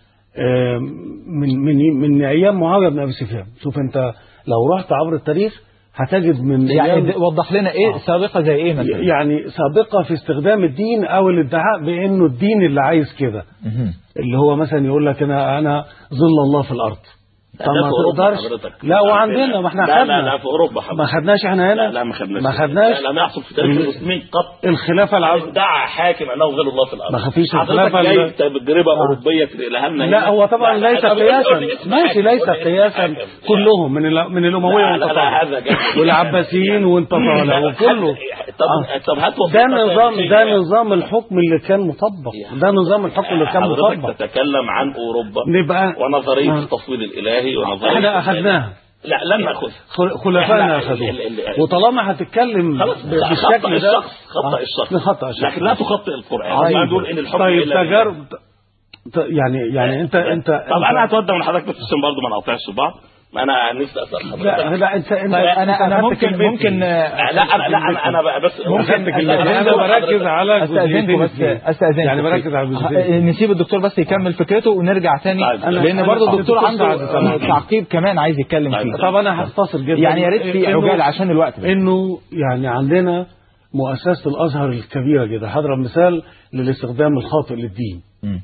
آم، من من من أيام معاوية بن أبي سفيان شوف أنت لو رحت عبر التاريخ هتجد من يعني أيام- وضح لنا إيه آه. سابقة زي إيه مثلا يعني سابقة في استخدام الدين أو الادعاء بأنه الدين اللي عايز كده مهم. اللي هو مثلا يقول لك أنا أنا ظل الله في الأرض ده طب في ما أوروبا تقدرش حضرتك. لا وعندنا ما احنا لا لا خدنا لا في اوروبا ما حضرتك خدناش احنا هنا لا لا ما خدناش ما خدناش لا، لم يحصل في تاريخ المسلمين قط الخلافة العظيمة ادعى حاكم انه غير الله في الارض ما خفيش حضرتك الخلافة جاي ال- تجربه آه. اوروبيه تنقلها لنا لا هنا. هو طبعا لا، ليس طب قول لي قياسا اسم ماشي حاكم، ليس قول لي اسم قياسا حاكم. كلهم من ال- من الامويه لا، لا، وانت لا، طالع هذا جد. والعباسيين وانت طالع وكله طب آه. طب هات ده وثيقة نظام تاريخية. ده نظام الحكم اللي كان مطبق ده نظام الحكم اللي كان حضرتك مطبق تتكلم عن اوروبا نبقى ونظريه آه. التصوير الالهي ونظريه احنا اخذناها لا لم ناخذها خل- خلفائنا إحنا- اخذوها ال- ال- ال- وطالما هتتكلم خلاص ب- خطأ بالشكل ده الشخص خطأ آه. الشخص خطأ الشخص لكن لا تخطئ القرآن طيب. ما نقول ان الحكم طيب إلا بالله. تجارب ت- يعني يعني انت انت طب انا هتودى من حضرتك بس عشان برضه ما نقاطعش بعض ما انا نفسي اسال حضرتك لا لا انت انت طيب أنا أنت أنا أخدت ممكن كلمتي. ممكن لا لا انا لا انا انا بقى بس ممكن أخدت كلمتي. أستأذنكم انا بركز حضرتك. على استاذنكم جزئيتين بس اثنين. استاذنكم يعني بركز على الجزئيتين آه، نسيب الدكتور بس يكمل فكرته ونرجع تاني طيب. أنا- لان أنا برضه صاحب الدكتور الدكتور عنده سعد آه، سلام. تعقيب كمان عايز يتكلم طيب. فيه طب انا هختصر جدا يعني يا ريت في إنه- عجاله عشان الوقت بس. انه يعني عندنا مؤسسه الازهر الكبيره جدا هضرب مثال للاستخدام الخاطئ للدين مم.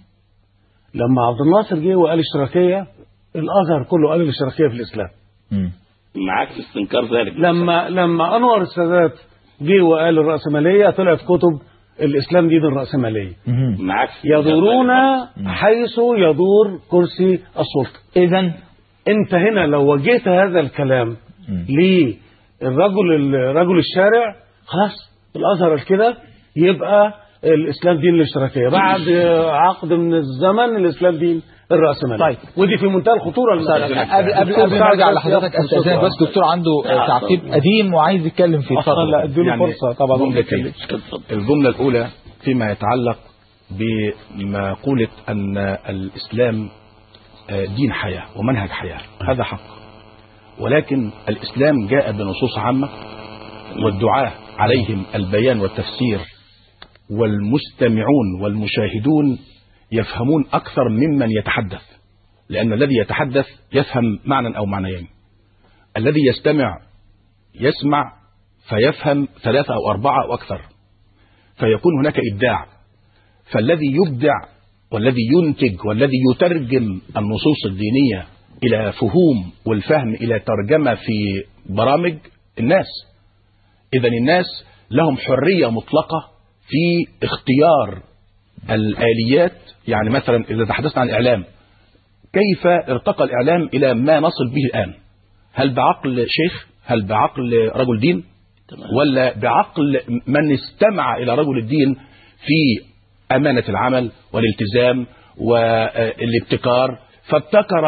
لما عبد الناصر جه وقال الاشتراكيه الازهر كله قال الاشتراكيه في الاسلام مم. معاك في استنكار ذلك لما لما انور السادات جه وقال الراسماليه طلعت كتب الاسلام دين الراسماليه مم. معاك في استنكار يدورون ذلك. حيث يدور كرسي السلطه اذا انت هنا لو وجهت هذا الكلام مم. للرجل رجل الشارع خلاص الازهر كده يبقى الاسلام دين الاشتراكيه بعد عقد من الزمن الاسلام دين الراسماليه طيب. ودي في منتهى الخطوره اللي قبل قبل قبل ما ارجع لحضرتك استاذنك بس دكتور عنده آه، تعقيب قديم وعايز يتكلم فيه لا اتفضل اديله يعني فرصه طبعا جملتين. اتفضل. الجملة الأولى فيما يتعلق بمقولة أن الإسلام آه، دين حياة ومنهج حياة هذا حق ولكن الإسلام جاء بنصوص عامة والدعاة عليهم البيان والتفسير والمستمعون والمشاهدون يفهمون أكثر ممن يتحدث لأن الذي يتحدث يفهم معنى أو معنيين الذي يستمع يسمع فيفهم ثلاثة أو أربعة أو أكثر فيكون هناك إبداع فالذي يبدع والذي ينتج والذي يترجم النصوص الدينية إلى فهوم والفهم إلى ترجمة في برامج الناس إذا الناس لهم حرية مطلقة في اختيار الآليات يعني مثلا إذا تحدثنا عن الإعلام كيف ارتقى الإعلام إلى ما نصل به الآن هل بعقل شيخ هل بعقل رجل دين ولا بعقل من استمع إلى رجل الدين في أمانة العمل والالتزام والابتكار فابتكر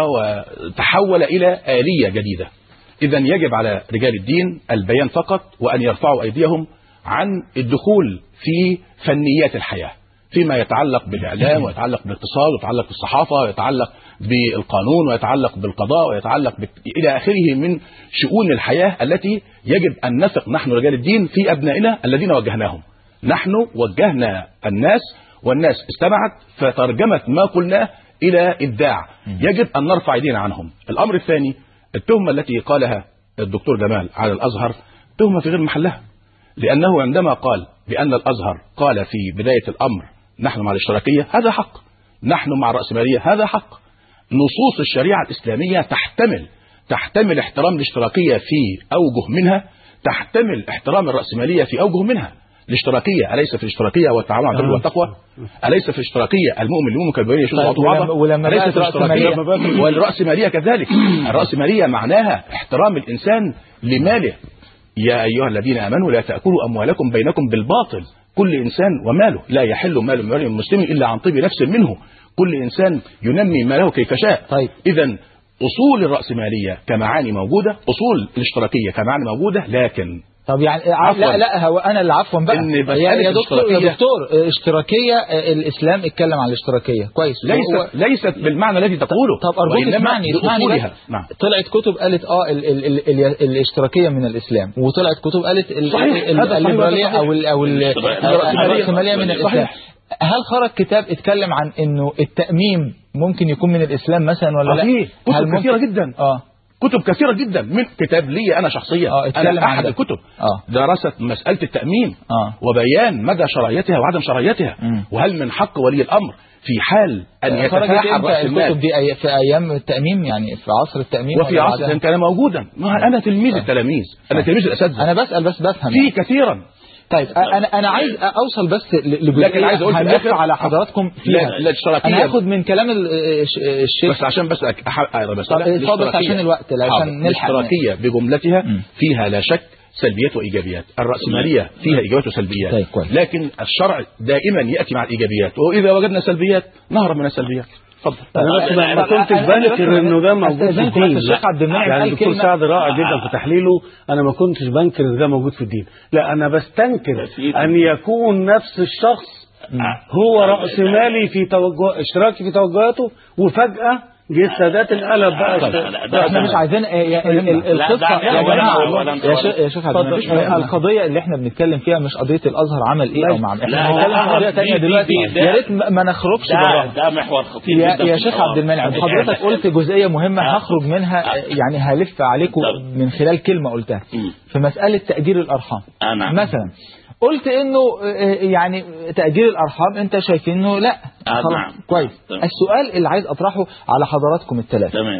وتحول إلى آلية جديدة إذا يجب على رجال الدين البيان فقط وأن يرفعوا أيديهم عن الدخول في فنيات الحياة فيما يتعلق بالإعلام ويتعلق بالاقتصاد ويتعلق بالصحافة ويتعلق بالقانون ويتعلق بالقضاء ويتعلق بك... إلى آخره من شؤون الحياة التي يجب أن نثق نحن رجال الدين في أبنائنا الذين وجهناهم نحن وجهنا الناس والناس استمعت فترجمت ما قلناه إلى إبداع يجب أن نرفع ايدينا عنهم الأمر الثاني التهمة التي قالها الدكتور جمال على الأزهر تهمة في غير محلها لأنه عندما قال بأن الأزهر قال في بداية الأمر نحن مع الاشتراكية هذا حق نحن مع الرأسمالية هذا حق نصوص الشريعة الإسلامية تحتمل تحتمل احترام الاشتراكية في أوجه منها تحتمل احترام الرأسمالية في أوجه منها الاشتراكية أليس في الاشتراكية والتعاون على البر والتقوى أليس في الاشتراكية المؤمن المؤمن كالبنية يشد طيب بعضه ولما- بعضا ولما أليس بقت في الاشتراكية رأسمالية؟ والرأسمالية كذلك الرأسمالية معناها احترام الإنسان لماله يا أيها الذين آمنوا لا تأكلوا أموالكم بينكم بالباطل كل إنسان وماله لا يحل مال امرئ مسلم إلا عن طيب نفس منه كل إنسان ينمي ماله كيف شاء طيب. إذا أصول الرأسمالية كمعاني موجودة أصول الاشتراكية كمعاني موجودة لكن طب يعني عفواً. لا لا هو انا اللي عفوا بقى إن يا مسألة يا دكتور يا الاشتراكية- دكتور اه، اشتراكيه اه، الاسلام اتكلم عن الاشتراكيه كويس هو- ليست ليست بالمعنى الذي تقوله طب ارجوك وإنما اسمعني اسمعني بأصولها. بس. نعم طلعت كتب قالت اه ال ال ال ال الاشتراكيه من الاسلام وطلعت كتب قالت ال صحيح. ال هذا صحيح الليبراليه وهذا صحيح. او ال او ال- الاشتراكية. الرأسمالية من الاسلام صحيح. هل خرج كتاب اتكلم عن انه التأميم ممكن يكون من الاسلام مثلا ولا لا؟ صحيح. هل كتب ممكن- كثيرة جدا. اه كتب كثيرة جدا من كتاب لي أنا شخصيا آه، اتكلم أنا عن أحد ده. الكتب آه. درست مسألة التأمين آه. وبيان مدى شرعيتها وعدم شرعيتها مم. وهل من حق ولي الأمر في حال أن خرجت يتفاحل امتى رأس الكتب المال دي أي- في ايام التأميم يعني في عصر التأميم وفي ولا عصر بعدها؟ كان موجودا ما أنا تلميذ التلاميذ أنا تلميذ الأساتذة انا بسأل بس بفهم في يعني. كثيرا طيب انا انا عايز اوصل بس ل- لجزئيه لكن عايز أقول في هنلف الآخر- على حضراتكم فيها لا لا الاشتراكية انا هاخد من كلام ال- الش- الشيخ بس عشان بس أك- أح- أقرا بس طب اتفضل الاشتراكية. عشان الوقت، عشان حاضر. نلحق. الاشتراكية بجملتها مم. فيها لا شك سلبيات وإيجابيات الرأسمالية فيها إيجابيات وسلبيات طيب، كويس. لكن الشرع دائما يأتي مع الإيجابيات وإذا وجدنا سلبيات نهرب من السلبيات اتفضل انا بس ما ما طب كنتش أنا- أنا بس- بنكر انه ده موجود في أستأذنكم الدين بس الشيخ عبد المنعم يعني قال الدكتور كلمة- سعد رائع جدا في تحليله انا ما كنتش بنكر ان ده موجود في الدين لا انا بستنكر ان يكون نفس الشخص هو راس مالي في توجه اشتراكي في توجهاته وفجاه جه السادات انقلب بقى لا، لا، لا، احنا مش عايزين آه، يا- ال- ال- لا، القصه ده- يا ده- جماعه ده- ده- ده- يا شيخ يا شيخ عبد اتفضل. المنعم، اتفضل. القضيه اللي احنا بنتكلم فيها مش قضيه الازهر عمل ايه او ما عمل احنا لا، بنتكلم لا، في قضيه دي- ثانيه دي- دلوقتي دي- ده- يا ريت ما ما نخرجش ده براها ده محور خطير يا, جدا يا في شيخ الحوار. عبد المنعم حضرتك قلت جزئيه مهمه هخرج منها آه، يعني هلف عليكم طب. من خلال كلمه قلتها مم. في مساله تاجير الارحام آه، نعم. مثلا قلت انه آه، يعني تاجير الارحام انت شايفين انه لا آه، خلاص، نعم. كويس تمام. السؤال اللي عايز اطرحه على حضراتكم الثلاثه تمام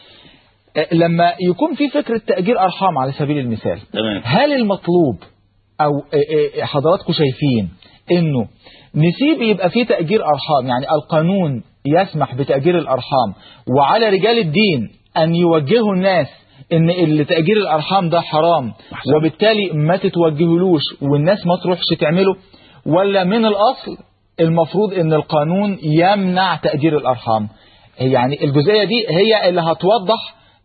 لما يكون في فكرة تأجير أرحام على سبيل المثال تمام هل المطلوب أو آه، آه، حضراتكم شايفين إنه نسيب يبقى في تأجير أرحام يعني القانون يسمح بتأجير الأرحام وعلى رجال الدين أن يوجهوا الناس إن اللي تأجير الأرحام ده حرام وبالتالي ما تتوجهلوش والناس ما تروحش تعمله ولا من الأصل المفروض إن القانون يمنع تأجير الأرحام يعني الجزئية دي هي اللي هتوضح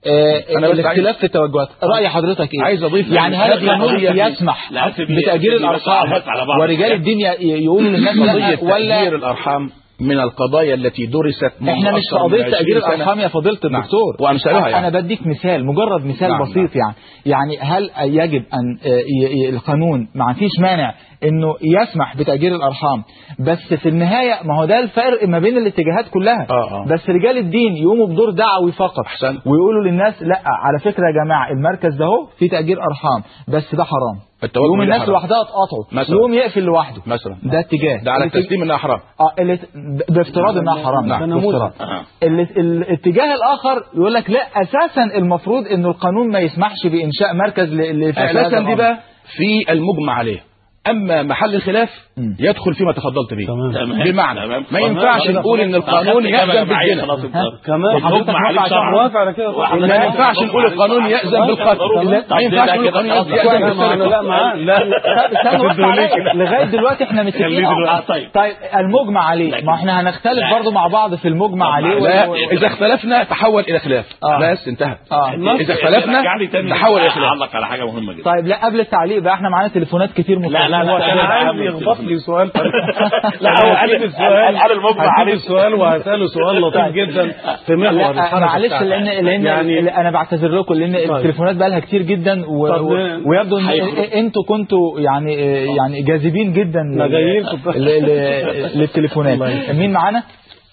آه، أنا بس الاختلاف في التوجهات رأي حضرتك ايه عايز أضيف يعني هل هذه القانون القضية يسمح لا، سيبني- بتأجير سيبني بس الأرقام أعرف على بعض ورجال الحاجات. الدين ي- يقولوا للناس قضية لا ولا تأجير الأرحام من القضايا التي درست منذ احنا مش في أكثر من قضيه 20 تأجير سنة. الأرقام يا فضيلة نعم. الدكتور وأمثالها يعني. أنا بديك مثال مجرد مثال نعم، بسيط يعني يعني هل يجب أن آه، ي- ي- القانون ما فيش مانع إنه يسمح بتأجير الأرحام بس في النهاية ما هو ده الفرق ما بين الاتجاهات كلها آه، آه. بس رجال الدين يقوموا بدور دعوي فقط أحسن. ويقولوا للناس لا على فكرة يا جماعة المركز ده اهو فيه تأجير أرحام بس ده حرام التوجه يقوم ده الناس حرام. لوحدها تقطعه مثلا. يقوم يقفل لوحده مثلا ده اتجاه ده على الاتجاه- التسليم انها حرام اه اللي ب- بافتراض انها حرام ده نعم نموذج. بافتراض آه. ال- الاتجاه الاخر يقول لك لا اساسا المفروض انه القانون ما يسمحش بانشاء مركز ل- لفعل هذا اساسا دي الأمر. بقى في المجمع عليه اما محل الخلاف مم. يدخل فيما تفضلت به تمام. تمام. بمعنى تمام. ما ينفعش تمام. نقول ان القانون أخدت إجابة يأذن معايا بالزنا خلاص انت. كمان حضرتك المجمع عليه موافق شرعا. موافق على كده واحد ما لا ينفعش نقول القانون يأذن بالقتل ما ينفعش نقول القانون يأذن لا بالسرقة لا معاه لا طب استنى بس عليا. لغايه دلوقتي احنا متفقين خليه اه. دلوقتي. طيب. طيب المجمع عليه لكن- ما احنا هنختلف لا. برضه مع بعض في المجمع عليه لا و- اذا اختلفنا تحول الى خلاف آه. بس انتهى اه اذا اختلفنا رجعني تاني تحول الى خلاف اعلق على حاجه مهمه جدا طيب لا قبل التعليق بقى احنا معانا تليفونات كتير لا، لا، لا، متصلة. لا، انا لا، عايز لا، يخبط لي سؤال لا، هو قال- هجيب السؤال قال المجمع هجيب عليه. السؤال وهساله سؤال لطيف جدا في محور لا الحركة معلش بتاعتك. لان لان يعني يعني انا بعتذر لكم لان التليفونات بقى لها كتير جدا و... طب و... ن- ويبدو ان هيخرج. انتوا كنتوا يعني يعني جاذبين جدا ما لل- جايين في- ل... ل... للتليفونات مين معانا؟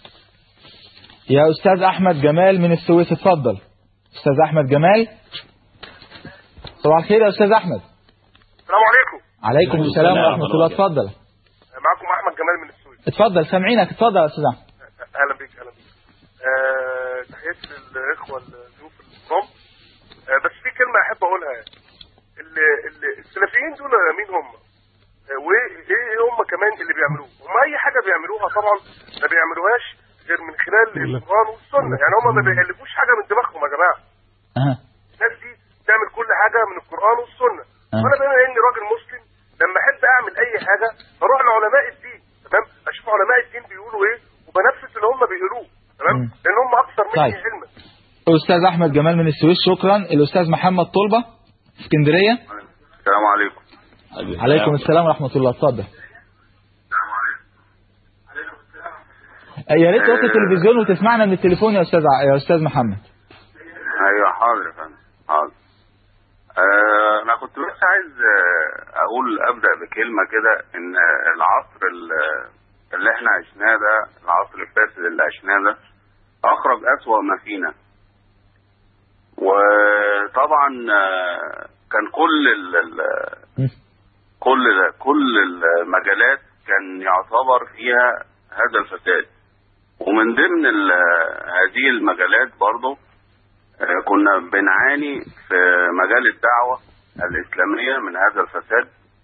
يا استاذ احمد جمال من السويس اتفضل استاذ احمد جمال صباح الخير يا استاذ احمد السلام عليكم عليكم السلام ورحمه الله اتفضل معكم احمد جمال من السويس اتفضل سامعينك اتفضل يا استاذ احمد اهلا بيك اهلا بيك آه، تحياتي للاخوه الضيوف الكرام آه، بس في كلمه احب اقولها يعني ال- ال- السلفيين دول مين هم؟ آه، وايه هم كمان اللي بيعملوه؟ هم اي حاجه بيعملوها طبعا ما بيعملوهاش غير من خلال القران والسنه يعني هم ما بيالفوش حاجه من دماغهم يا جماعه أها. الناس دي تعمل كل حاجه من القران والسنه آه. وانا بما اني راجل مسلم لما احب اعمل اي حاجه بروح لعلماء الدين تمام اشوف علماء الدين بيقولوا ايه وبنفذ اللي هم بيقولوه تمام مم. لان هم اكثر مني طيب. علما استاذ احمد جمال من السويس شكرا الاستاذ محمد طلبه اسكندريه السلام عليكم عليكم السلام ورحمة الله اتفضل يا ريت توطي التلفزيون وتسمعنا من التليفون يا استاذ ع- يا استاذ محمد ايوه حاضر يا فندم حاضر آه انا كنت بس عايز آه، اقول ابدا بكلمه كده ان العصر ال- اللي احنا عشناه ده العصر الفاسد اللي عشناه ده اخرج اسوأ ما فينا وطبعا آه، كان كل ال ال- كل ده كل المجالات كان يعتبر فيها هذا الفساد ومن ضمن ال- هذه المجالات برضه آه، كنا بنعاني في مجال الدعوة الإسلامية من هذا الفساد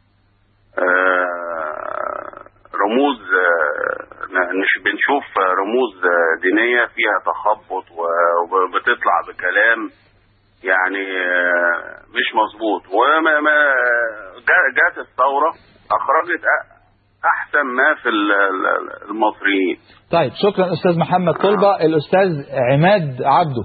آه، رموز آه، ن- نش- بنشوف رموز آه، دينية فيها تخبط و- وبتطلع بكلام يعني آه، مش مظبوط وما ما جا- جات الثورة أخرجت أ- أحسن ما في ال- ال- المصريين طيب شكرا استاذ محمد طلبه الاستاذ عماد عبده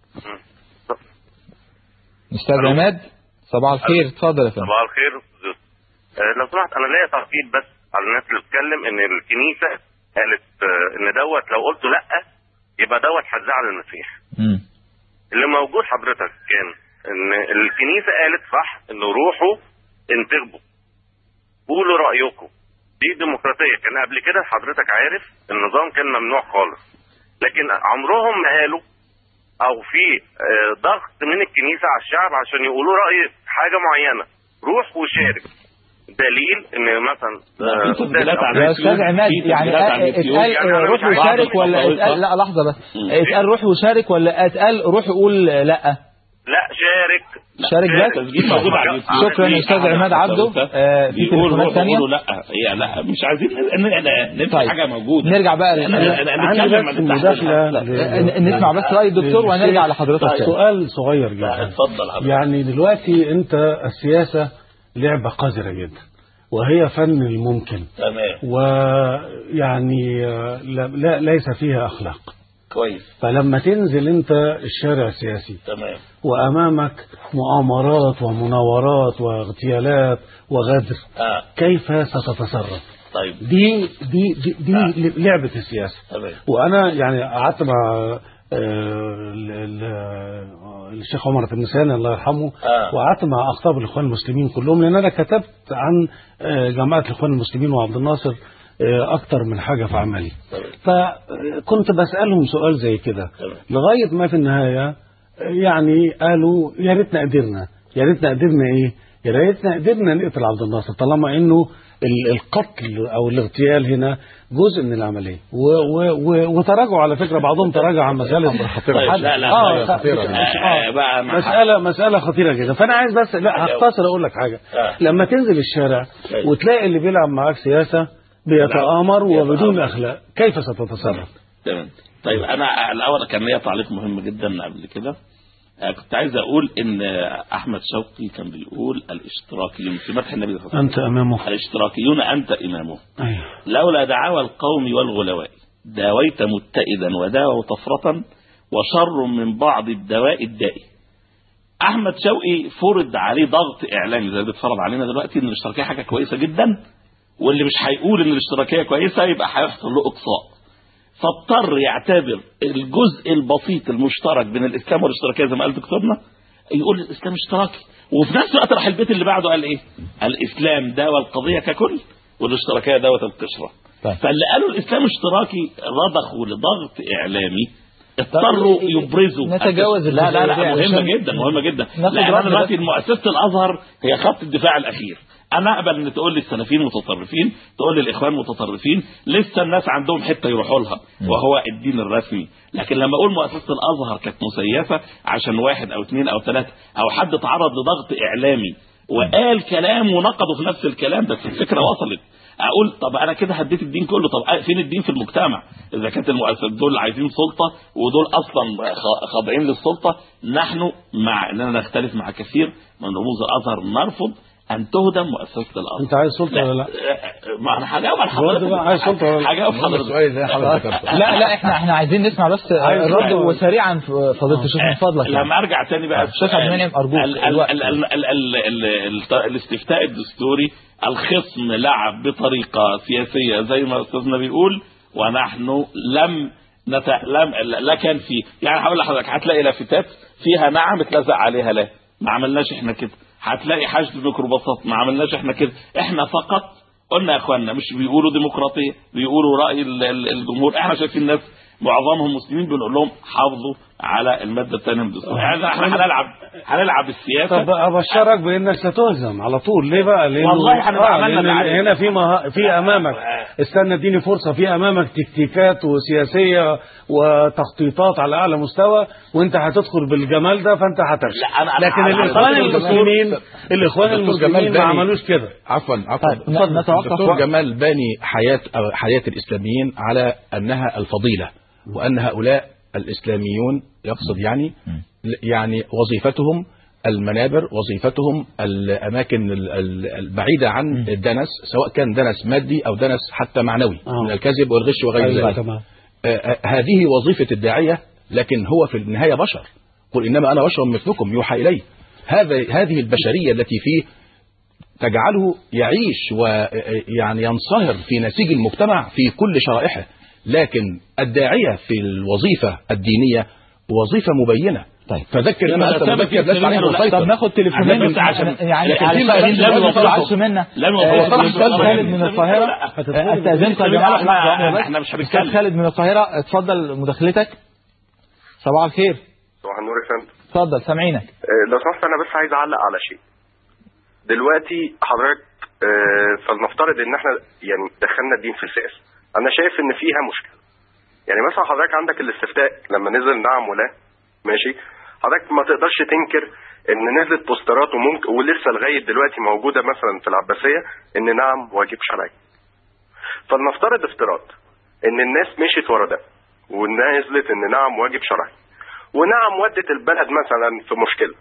استاذ عماد صباح الخير اتفضل يا فندم صباح الخير آه، لو سمحت انا ليا تعقيب بس على الناس اللي بتتكلم ان الكنيسه قالت آه، ان دوت لو قلت لا يبقى دوت هتزعل المسيح مم. اللي موجود حضرتك كان ان الكنيسه قالت صح انه روحوا انتخبوا قولوا رايكم دي ديمقراطيه كان قبل كده حضرتك عارف النظام كان ممنوع خالص لكن عمرهم ما قالوا او في آه، ضغط من الكنيسه على الشعب عشان يقولوا راي في حاجه معينه روح وشارك دليل ان مثلا آه، في تسجيلات على يا اليوتيوب. استاذ عماد في يعني تسجيلات على اليوتيوب. اتقال يعني أنا روح مش عايز وشارك بعض ولا الخطوات، اتقال صح؟ لا لحظه بس مم. اتقال روح وشارك ولا اتقال روح وقول لا لا شارك شارك بس تسجيل موجود على اليوتيوب شكرا يا استاذ عماد عبده آه، في بيقولوا تليفونات ثانيه بيقولوا لا هي لا مش عايزين ن- ن- نمسك طيب. حاجه موجوده نرجع بقى لا، لل- لا، لا، عندي نتكلم بس عن مداخلة التحليل. ل- ن- نسمع بس راي الدكتور وهنرجع لحضرتك تاني. سؤال صغير جدا اتفضل حضرتك يعني دلوقتي انت السياسة لعبة قذرة جدا وهي فن الممكن تمام ويعني آه، لا, لا ليس فيها أخلاق كويس فلما تنزل انت الشارع السياسي تمام وامامك مؤامرات ومناورات واغتيالات وغدر اه كيف ستتصرف طيب دي دي دي, دي آه. لعبه السياسه تمام وانا يعني قعدت مع آه، ال- ال- آه، الشيخ عمر بن سالم الله يرحمه آه. وقعدت مع اخطاب الاخوان المسلمين كلهم لان انا كتبت عن آه، جماعه الاخوان المسلمين وعبد الناصر آه، اكتر من حاجه في عملي فكنت بسالهم سؤال زي كده تمام. لغايه ما في النهايه آه، يعني قالوا يا ريتنا قدرنا يا ريتنا قدرنا ايه يا ريتنا قدرنا نقتل عبد الناصر طالما انه ال- القتل او الاغتيال هنا جزء من العمليه و- و- و- وتراجعوا على فكره بعضهم تراجع عن مساله طيب لا لا آه، طيب. خطيرة. آه، آه، بقى مع- مسألة مسألة خطيرة جدا فأنا عايز بس لا هختصر أقول لك حاجة آه. لما تنزل الشارع طيب. وتلاقي اللي بيلعب معاك سياسة بيتآمر بيتآمر. وبدون أخلاق كيف ستتصرف؟ تمام طيب انا الاول كان ليا تعليق مهم جدا قبل كده آه، كنت عايز اقول ان آه، احمد شوقي كان بيقول الاشتراكيون في مدح النبي صلى الله عليه أنت أمامه الاشتراكيون انت امامه أيوه لولا دعاوى القوم والغلواء داويت متئدا وداووا طفرة وشر من بعض الدواء الدائي احمد شوقي فرض عليه ضغط اعلامي زي اللي بيتفرض علينا دلوقتي ان الاشتراكيه حاجه كويسه جدا واللي مش هيقول ان الاشتراكيه كويسه يبقى هيحصل له اقصاء فاضطر يعتبر الجزء البسيط المشترك بين الاسلام والاشتراكيه زي ما قال دكتورنا يقول الاسلام اشتراكي وفي نفس الوقت راح البيت اللي بعده قال ايه؟ الاسلام داوى القضيه ككل والاشتراكيه داوت القشره طيب. فاللي قالوا الاسلام اشتراكي رضخوا لضغط اعلامي اضطروا يبرزوا نتجاوز لا لا لا الجزئية دي مهمه علشان جدا مهمه جدا ناخد لا انا رد دلوقتي بس. مؤسسه الازهر هي خط الدفاع الاخير انا اقبل ان تقول لي السلفيين متطرفين تقول لي الاخوان متطرفين لسه الناس عندهم حته يروحوا لها وهو الدين الرسمي لكن لما اقول مؤسسه الازهر كانت مسيفه عشان واحد او اثنين او ثلاثه او حد تعرض لضغط اعلامي وقال كلام ونقده في نفس الكلام بس الفكره وصلت اقول طب انا كده هديت الدين كله طب فين الدين في المجتمع اذا كانت المؤسسات دول عايزين سلطه ودول اصلا خ- خاضعين للسلطه نحن مع اننا نختلف مع كثير من رموز الازهر نرفض ان تهدم مؤسسه الازهر أنت عايز سلطة ولا لا؟ ما انا هجاوب على برضه حضرتك بقى عايز سلطة ولا لا؟ هجاوب هو حضرتك السؤال زي حضرتك ذكرته. لا لا احنا احنا عايزين نسمع بس عايز الرد رأي. وسريعا فضيله الشيخ من فضلك يعني. لما ارجع تاني بقى أستاذ عبد المنعم أرجوك، ال- ال- الوقت. ال- ال- ال- ال- ال- ال- الاستفتاء الدستوري الخصم لعب بطريقه سياسيه زي ما استاذنا بيقول ونحن لم نت... لم لا كان في يعني هقول لحضرتك هتلاقي لافتات فيها نعم اتلزق عليها لا ما عملناش احنا كده هتلاقي حشد ميكروباصات ما عملناش احنا كده احنا فقط قلنا يا اخوانا مش بيقولوا ديمقراطيه بيقولوا راي ال- ال- الجمهور احنا شايفين ناس معظمهم مسلمين بنقول لهم حافظوا على الماده الثانيه من الدستور يعني احنا هنلعب هنلعب السياسه طب أبشرك بانك ستهزم على طول ليه بقى لأنه والله هنبقى عملنا لأن اللي علينا. هنا في مه... في امامك استنى اديني فرصه في امامك تكتيكات وسياسيه وتخطيطات على اعلى مستوى وانت هتدخل بالجمال ده فانت هتفشل لا، أنا- أنا- لكن أنا- الاخوان أنا- المسلمين الاخوان الدكتور جمال المسلمين ما باني- عملوش كده عفوا عفوا طيب، ن- نتوقف الدكتور وقت. جمال باني حياة أو حياة الإسلاميين على أنها الفضيلة وأن هؤلاء الإسلاميون يقصد يعني يعني وظيفتهم المنابر وظيفتهم الأماكن ال- ال- البعيدة عن الدنس سواء كان دنس مادي أو دنس حتى معنوي آه. من الكذب والغش وغير أيوة، ذلك تمام. آه، آه، هذه وظيفة الداعية لكن هو في النهاية بشر قل إنما أنا بشر مثلكم يوحى إلي هذا هذه البشرية التي فيه تجعله يعيش ويعني ينصهر في نسيج المجتمع في كل شرائحه لكن الداعية في الوظيفة الدينية وظيفة مبينة طيب. فذكر لما لما أنت ثبت مذكر لست عليه السبيل مسيطر طب ناخد تليفونين بس عشان- يعني لكن على في السؤال مقاييس ده لازم ما يوصلوا. تطلعش منا لم آه، يوصلوا. أستاذ لم خالد يوصلوا. من القاهرة لا. آه، استاذنكم يا جماعة لحظة واحدة بس. احنا مش استاذ هنتكلم خالد من القاهرة اتفضل مداخلتك صباح الخير صباح النور يا فندم اتفضل سامعينك آه، لو سمحت انا بس عايز اعلق على شيء دلوقتي حضرتك آه، فلنفترض ان احنا يعني دخلنا الدين في السياسه انا شايف ان فيها مشكله يعني مثلا حضرتك عندك الاستفتاء لما نزل نعم ولا ماشي حضرتك ما تقدرش تنكر ان نزلت بوسترات وممكن ولسه لغايه دلوقتي موجوده مثلا في العباسيه ان نعم واجب شرعي فلنفترض افتراض ان الناس مشيت ورا ده ونزلت ان نعم واجب شرعي ونعم ودت البلد مثلا في مشكله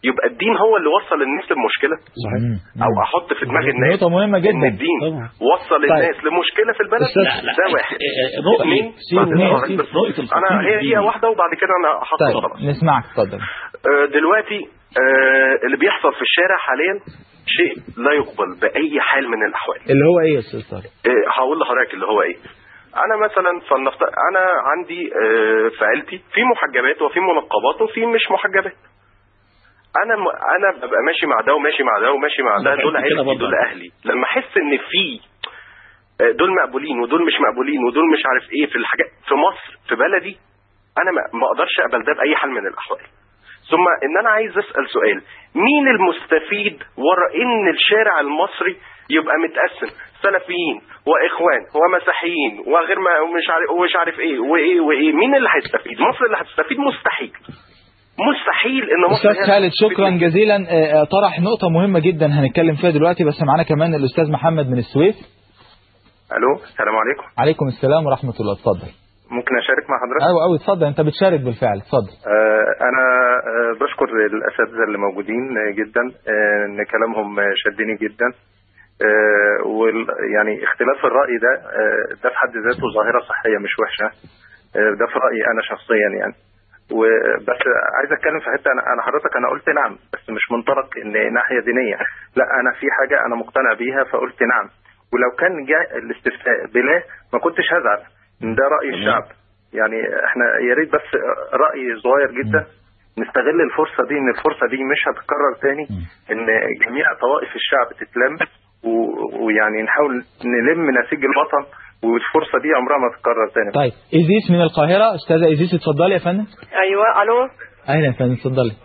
يبقى الدين هو اللي وصل الناس للمشكله مم. او احط في دماغ الناس نقطة مهمة ان جدا الدين طبعا. وصل الناس لمشكله في البلد أستاذ- لا لا ده واحد آه، رؤية اثنين سيبوا بعد ناس- إذنك بس. رؤية الفقيه انا هي هي الديني. واحده وبعد كده انا هحط طيب خلاص نسمعك اتفضل آه، دلوقتي آه، اللي بيحصل في الشارع حاليا شيء لا يقبل باي حال من الاحوال اللي هو ايه يا استاذ طارق آه، هقول لحضرتك اللي هو ايه انا مثلا فلنفترض انا عندي آه، في عيلتي في محجبات وفي منقبات وفي مش محجبات انا م... انا ببقى ماشي مع ده وماشي مع ده وماشي مع ده أنا دول بحس كده عيلتي برضه. دول اهلي لما احس ان في آه، دول مقبولين ودول مش مقبولين ودول مش عارف ايه في الحاجات في مصر في بلدي انا ما ما اقدرش اقبل ده باي حال من الاحوال ثم ان انا عايز اسال سؤال مين المستفيد ورا ان الشارع المصري يبقى متقسم سلفيين واخوان ومسيحيين وغير ما ومش عارف ومش عارف ايه وايه وايه مين اللي هيستفيد مصر اللي هتستفيد مستحيل مستحيل ان مصر استاذ هي خالد هتستفيد شكرا منه. جزيلا آه، آه، طرح نقطة مهمة جدا هنتكلم فيها دلوقتي بس معانا كمان الاستاذ محمد من السويس الو السلام عليكم عليكم السلام ورحمة الله اتفضل ممكن اشارك مع حضرتك ايوه قوي اتفضل انت بتشارك بالفعل اتفضل آه، انا آه، بشكر الاساتذه اللي موجودين آه، جدا آه، ان كلامهم آه، شدني جدا آه، وال يعني اختلاف الراي ده آه، ده في حد ذاته ظاهره صحيه مش وحشه آه، ده في رايي انا شخصيا يعني وبس عايز اتكلم في حته انا انا حضرتك انا قلت نعم بس مش منطلق ان ناحيه دينيه لا انا في حاجه انا مقتنع بيها فقلت نعم ولو كان جاء الاستفتاء بلا ما كنتش هزعل ان ده راي الشعب يعني احنا يا ريت بس راي صغير جدا نستغل الفرصه دي ان الفرصه دي مش هتتكرر تاني ان جميع طوائف الشعب تتلم و- ويعني نحاول نلم نسيج الوطن والفرصه دي عمرها ما تتكرر تاني طيب ايزيس من القاهرة استاذة ايزيس اتفضلي يا فندم ايوه الو اهلا يا فندم اتفضلي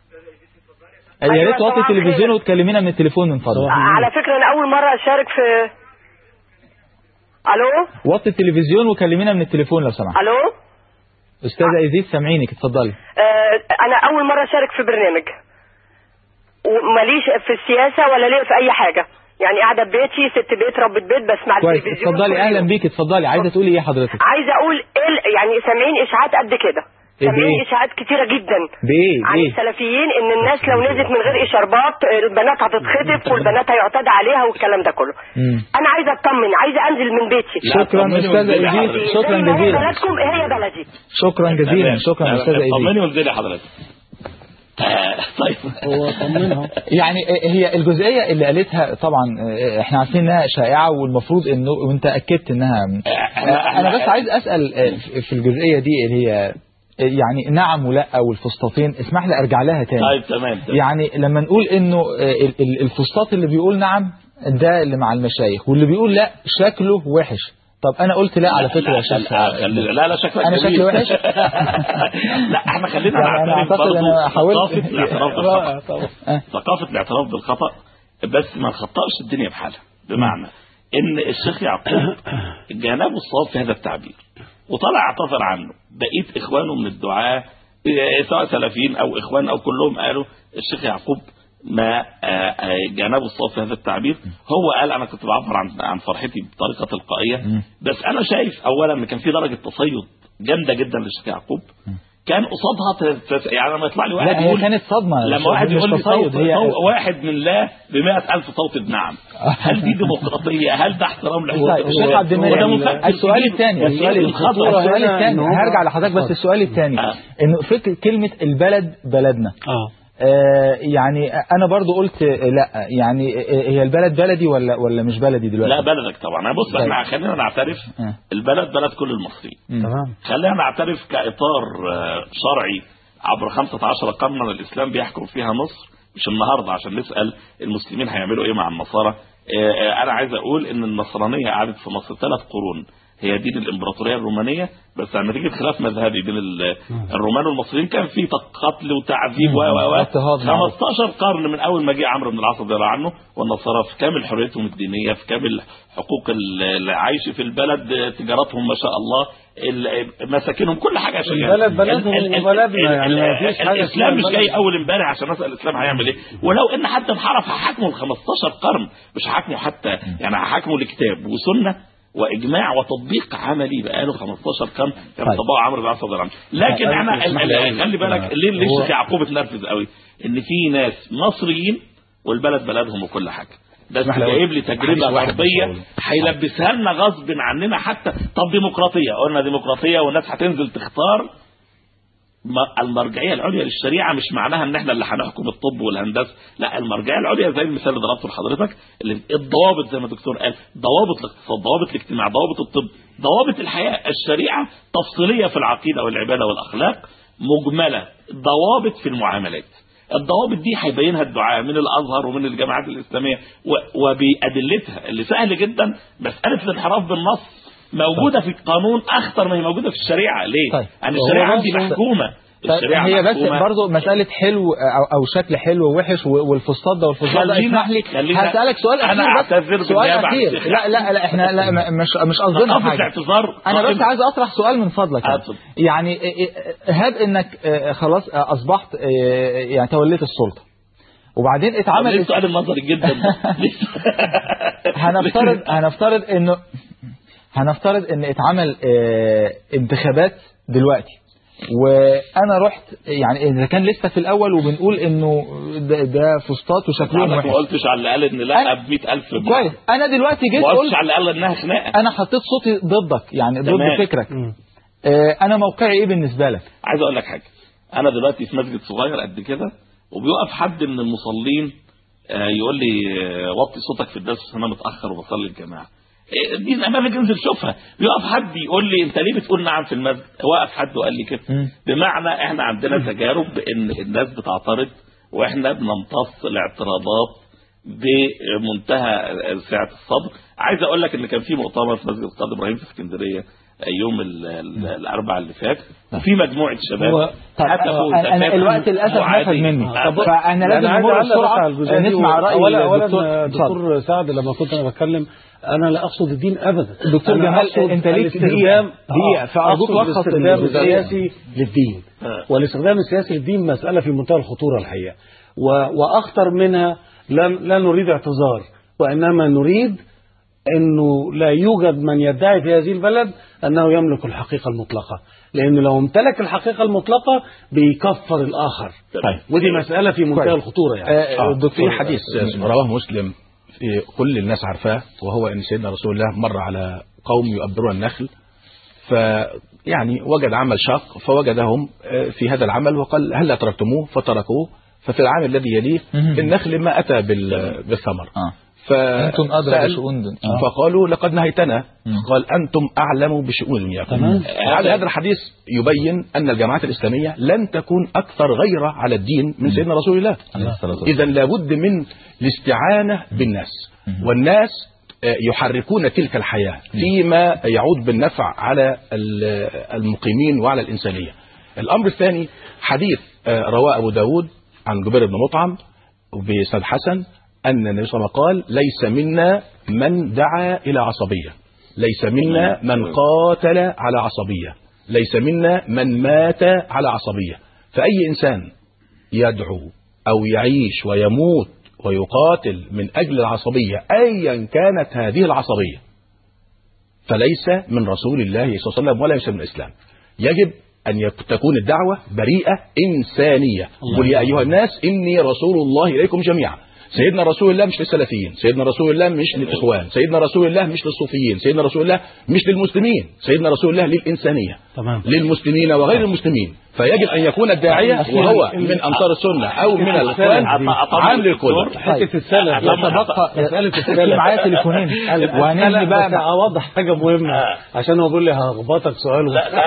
يا أيوة، ريت توطي صباح التلفزيون الخير. وتكلمينا من التليفون من فضلك على فكره انا اول مره اشارك في الو وطي التلفزيون وكلمينا من التليفون لو سمحت الو استاذة ايزيس سامعينك اتفضلي آه انا اول مره اشارك في برنامج وماليش في السياسه ولا ليا في اي حاجه يعني قاعده في بيتي ست بيت ربة بيت بسمع كويس التلفزيون اتفضلي كل اهلا يوم. بيك اتفضلي عايزة تقولي ايه حضرتك عايزه اقول إيه ال- يعني سامعين اشاعات قد كده إيه سامعين بإيه؟ اشاعات كتيره جدا بايه عن بايه السلفيين ان الناس لو نزلت من غير اشاربات البنات هتتخطف والبنات هيعتدى عليها والكلام ده كله مم. انا عايزه اطمن عايزه انزل من بيتي لا، شكرا طمني استاذة وانزلي ايزيس حضرتك. شكرا زي ما هي جزيلا بلدكم هي بلدي شكرا جزيلا تمام. شكرا تمام. استاذة ايزيس طمني وانزلي حضرتك آه، طيب هو طمنها يعني هي الجزئيه اللي قالتها طبعا احنا عارفين انها شائعه والمفروض انه وانت اكدت انها انا بس عايز اسال في الجزئيه دي اللي هي يعني نعم ولا والفسطاطين اسمح لي ارجع لها تاني طيب تمام تمام. يعني لما نقول انه ال- ال- الفسطاط اللي بيقول نعم ده اللي مع المشايخ واللي بيقول لا شكله وحش طب انا قلت لا على فكره يا شيخ لا خلي- لا لا شكلك أنا جميل. شكلي وحش؟ لا احنا خلينا يعني انا نعترف اعتقد برضه انا حاولت ثقافة الاعتراف بالخطأ طبعا آه. ثقافة الاعتراف بالخطأ بس ما نخطأش الدنيا بحالها بمعنى ان الشيخ يعقوب جانبه الصواب في هذا التعبير وطلع اعتذر عنه بقيت اخوانه من الدعاة إيه، سواء سلفيين او اخوان او كلهم قالوا الشيخ يعقوب ما آه، آه، جانبه الصواب في هذا التعبير هو قال انا كنت بعبر عن عن فرحتي بطريقه تلقائيه بس انا شايف اولا ان كان في درجه تصيد جامده جدا للشيخ يعقوب كان قصادها ت- ت- يعني لما يطلع لي واحد لا هي يقول كانت صدمه لما واحد مش يقول لي تصيد صوت, هي صوت واحد من لا ب ألف صوت بنعم هل دي ديمقراطية هل ده احترام طيب لحقوق الشيخ عبد وده المنعم مفكر السؤال كبير الثاني وكبير السؤال الخطأ. السؤال هنا الثاني إن هو- هرجع لحضرتك بس السؤال الثاني آه. انه فكره كلمه البلد بلدنا اه آه يعني انا برضو قلت آه، لا يعني آه، هي البلد بلدي ولا ولا مش بلدي دلوقتي لا بلدك طبعا بص طيب. احنا خلينا نعترف آه. البلد بلد كل المصريين مم. تمام خلينا نعترف كإطار آه، شرعي عبر 15 قرنا الإسلام بيحكم فيها مصر مش النهاردة عشان نسأل المسلمين هيعملوا إيه مع النصارى آه، آه، أنا عايز أقول إن النصرانية قعدت في مصر ثلاث قرون هي دين الإمبراطورية الرومانية بس نتيجة خلاف مذهبي بين ال- الرومان والمصريين كان في قتل وتعذيب و و و اضطهاد معروف. 15 قرن من أول ما جه عمرو بن العاص رضي الله عنه والنصارى في كامل حريتهم الدينية في كامل حقوق ال- العيش في البلد آه، تجارتهم ما شاء الله ال- مساكنهم كل حاجه شغاله البلد بلدهم ال- ال- وبلدنا، ال- يعني ما فيش حاجة الاسلام مش اسمها جاي بلد. اول امبارح عشان اسال الاسلام هيعمل ايه ولو ان حد انحرف هحاكمه ل 15 قرن مش هحاكمه حتى يعني هحاكمه لكتاب وسنه واجماع وتطبيق عملي بقاله 15 كان كان طيب. طبقه عمرو بن العاص رضي الله عنه لكن طيب. احنا اسمح لي أقول- خلي بالك ليه ليه هو- الشيخ يعقوب اتنرفز قوي ان في ناس مصريين والبلد بلدهم وكل حاجه ده اسمح لي أقول- جايب لي حديث تجربه واحد غربيه بس هيلبسها لنا غصب عننا حتى طب ديمقراطيه قلنا ديمقراطيه والناس هتنزل تختار ما- المرجعيه العليا للشريعه مش معناها ان احنا اللي هنحكم الطب والهندسه لا المرجعيه العليا زي المثال اللي ضربته لحضرتك اللي الضوابط زي ما الدكتور قال ضوابط الاقتصاد ضوابط الاجتماع ضوابط الطب ضوابط الحياه الشريعه تفصيليه في العقيده والعباده والاخلاق مجمله ضوابط في المعاملات الضوابط دي هيبينها الدعاء من الازهر ومن الجامعات الاسلاميه و- وبادلتها اللي سهل جدا مساله الانحراف بالنص موجوده في القانون اخطر ما هي موجوده في الشريعه ليه؟ طيب. يعني الشريعه هو عندي بس- محكومه طيب الشريعه هي بس محكومة. برضو مسألة حلو أو, أو شكل حلو ووحش و- والفسطاط ده والفسطاط ده خلينا- اسمح لي خلينا- هسألك سؤال أنا أخير بس أعتذر سؤال بالنيابة عن أخير الشيخ. لا لا لا إحنا لا م- مش مش قصدنا ثقافة حاجة الاعتذار أنا بس قائمة. عايز أطرح سؤال من فضلك يعني, اتفضل. يعني إيه- إيه- هاب إنك آه، خلاص آه، أصبحت آه، يعني توليت السلطة وبعدين طب ليه اتعمل السؤال النظري جدا ده؟ ليه؟ هنفترض هنفترض انه هنفترض ان اتعمل اه انتخابات دلوقتي وانا رحت يعني اذا كان لسه في الاول وبنقول انه ده, ده فسطاط وشكلهم حضرتك ما وحش قلتش على اللي قال ان لا ب 100000 كويس انا دلوقتي جيت ما قلتش قلت على اللي قال انها خناقه انا حطيت صوتي ضدك يعني تمام. ضد فكرك اه انا موقعي ايه بالنسبه لك عايز اقول لك حاجه انا دلوقتي في مسجد صغير قد كده وبيقف حد من المصلين آه، يقول لي آه، وطي صوتك في الدرس عشان انا متاخر وبصلي الجماعه إيه، دي امامك انزل شوفها بيقف حد يقول لي انت ليه بتقول نعم في المسجد وقف حد وقال لي كده مم. بمعنى احنا عندنا تجارب بان الناس بتعترض واحنا بنمتص الاعتراضات بمنتهى سعه الصبر عايز اقول لك ان كان في مؤتمر في مسجد القاضي ابراهيم في اسكندريه يوم ال- ال- الاربعاء اللي فات وفي مجموعه شباب هو- طب هتفوا انا أنا تفاهم الوقت للاسف وعادي. نفذ مني آه، فانا لازم عايز نمر أعلق بس بسرعه على الجزئية دي. نسمع راي اولا اولا الدكتور اتفضل. دكتور سعد لما كنت انا بتكلم انا لا اقصد الدين ابدا دكتور أنا جمال، أقصد أنت ليك الاستخدام دقيقة. دقيقة. آه، فأرجوك أقصد لخص الاستخدام الجزئية. السياسي للدين آه. والاستخدام السياسي للدين مساله في منتهى الخطوره الحقيقه و- واخطر منها لا لا نريد اعتذار وانما نريد انه لا يوجد من يدعي في هذه البلد انه يملك الحقيقه المطلقه لانه لو امتلك الحقيقه المطلقه بيكفر الاخر طيب. ودي مساله في منتهى كويس. الخطوره يعني آه، آه، الدكتور في حديث رواه مسلم في كل الناس عارفاه وهو ان سيدنا رسول الله مر على قوم يؤبرون النخل ف يعني وجد عمل شاق فوجدهم آه، في هذا العمل وقال هل تركتموه فتركوه ففي العام الذي يليه مهم. النخل ما اتى بال- بالثمر اه ف أنتم أدرى سأل- بشؤون دن- آه. فقالوا لقد نهيتنا مم. قال أنتم أعلم بشؤون دنياكم تمام. هذا هذا الحديث يبين أن الجماعات الإسلامية لن تكون أكثر غيرة على الدين من سيدنا رسول الله عليه الصلاة والسلام. إذا لابد من الاستعانة بالناس والناس آه، يحركون تلك الحياة فيما يعود بالنفع على ال- المقيمين وعلى الإنسانية الأمر الثاني حديث آه، رواه أبو داود عن جبير بن مطعم بسند حسن أن النبي صلى الله عليه وسلم قال ليس منا من دعا إلى عصبية ليس منا من قاتل على عصبية ليس منا من مات على عصبية فأي إنسان يدعو أو يعيش ويموت ويقاتل من أجل العصبية أيا كانت هذه العصبية فليس من رسول الله صلى الله عليه وسلم ولا ليس من الإسلام يجب أن يك- تكون الدعوة بريئة إنسانية قل يا أيها الناس إني رسول الله إليكم جميعا سيدنا رسول الله مش للسلفيين سيدنا رسول الله مش للإخوان سيدنا رسول الله مش للصوفيين سيدنا رسول الله مش للمسلمين سيدنا رسول الله للإنسانية تمام للمسلمين وغير المسلمين فيجب أن يكون الداعية وهو من أنصار السنة أو من الإخوان عام للكل حته السلف يتبقى مساله في السلف معايا تليفونين وهننهي بقى بس اوضح حاجه مهمه عشان هو بيقول لي هخبطك سؤال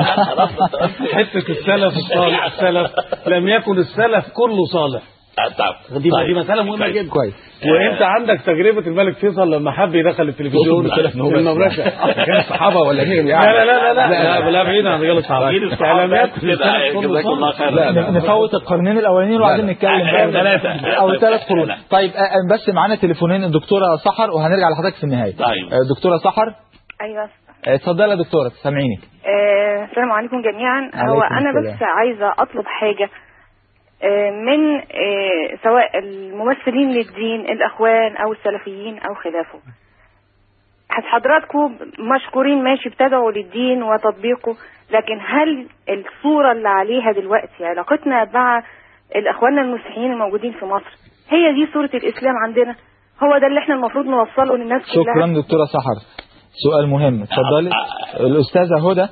حته السلف الصالح السلف لم يكن السلف كله صالح دي دي مساله مهمه جدا كويس وانت عندك تجربه الملك فيصل لما حب يدخل التلفزيون تقصد بالسلف إن هو بس المملكه كان الصحابة ولا مين لا لا لا لا لا لا بعيد عن رجال الصحابه جيل الصحابة لم يكن كده السلف كله جزاك الله صالح خير لا، لا. نفوت القرنين الاولانيين وبعدين نتكلم آه، بقى ثلاثة. او ثلاث قرون طيب آه، آه، بس معانا تليفونين الدكتوره سحر وهنرجع لحضرتك في النهايه طيب. آه، دكتوره سحر ايوه آه، اتفضلي يا دكتوره سامعينك آه، السلام عليكم جميعا هو عليكم انا السلام. بس عايزه اطلب حاجه آه، من آه، سواء الممثلين للدين الاخوان او السلفيين او خلافه حضراتكم مشكورين ماشي بتدعوا للدين وتطبيقه لكن هل الصورة اللي عليها دلوقتي علاقتنا مع الأخوان المسيحيين الموجودين في مصر هي دي صورة الإسلام عندنا هو ده اللي احنا المفروض نوصله للناس كلها شكرا دكتورة سحر سؤال مهم اتفضلي الأستاذة هدى